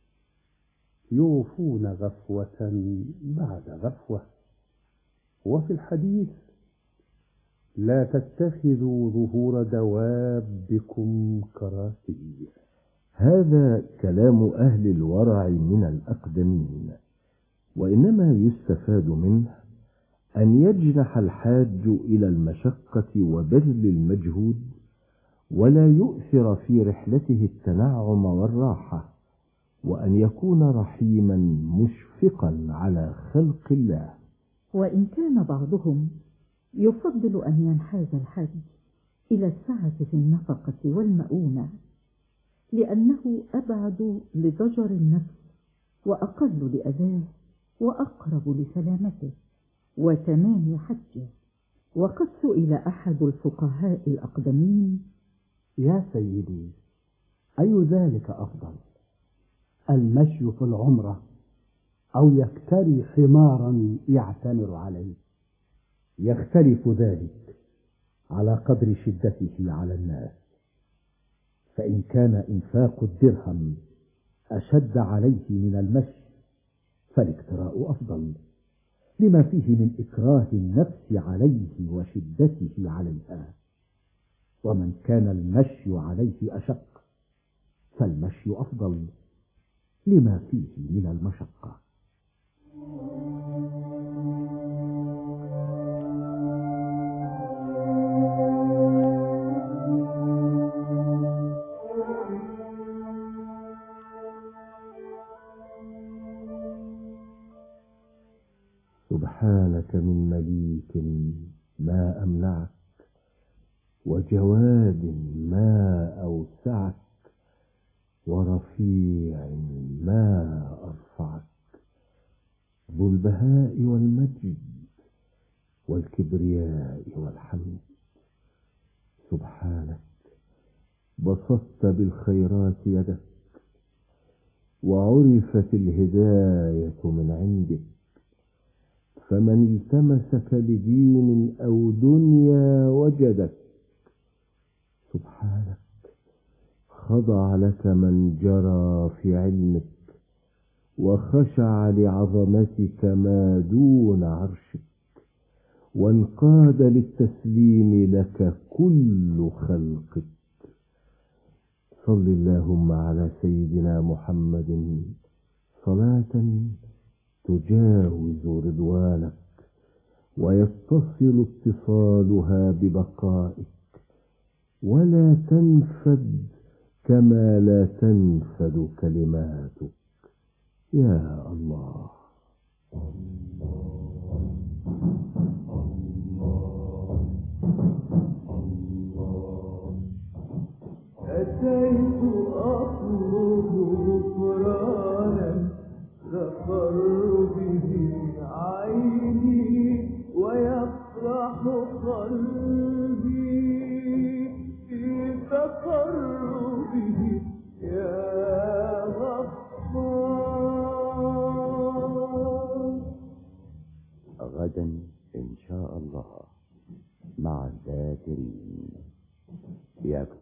يوفون غفوة بعد غفوة وفي الحديث لا تتخذوا ظهور دوابكم كراسي هذا كلام أهل الورع من الأقدمين وإنما يستفاد منه أن يجنح الحاج إلى المشقة وبذل المجهود ولا يؤثر في رحلته التنعم والراحة وأن يكون رحيما مشفقا على خلق الله وإن كان بعضهم يفضل أن ينحاز الحج إلى السعة في النفقة والمؤونة لأنه أبعد لضجر النفس وأقل لأذاه وأقرب لسلامته وتمام حجه وقد سئل أحد الفقهاء الأقدمين يا سيدي أي ذلك أفضل المشي في العمرة أو يكتري حمارا يعتمر عليه يختلف ذلك على قدر شدته على الناس فإن كان إنفاق الدرهم أشد عليه من المشي فالاكتراء أفضل لما فيه من إكراه النفس عليه وشدته عليها ومن كان المشي عليه أشق فالمشي أفضل لما فيه من المشقة سبحانك من مليك ما أمنعك وجواد ما أوسعك ورفيع ما أرفعك ذو البهاء والمجد والكبرياء والحمد سبحانك بسطت بالخيرات يدك وعرفت الهداية من عندك فمن التمسك لدين أو دنيا وجدك سبحانك خضع لك من جرى في علمك وخشع لعظمتك ما دون عرشك وانقاد للتسليم لك كل خلقك صل اللهم على سيدنا محمد صلاة تجاوز رضوانك ويتصل اتصالها ببقائك ولا تنفد كما لا تنفد كلماتك يا الله أتيت أطلب غفرانا غفر به عيني ويفرح قلبي في تقربه يا غفار غدا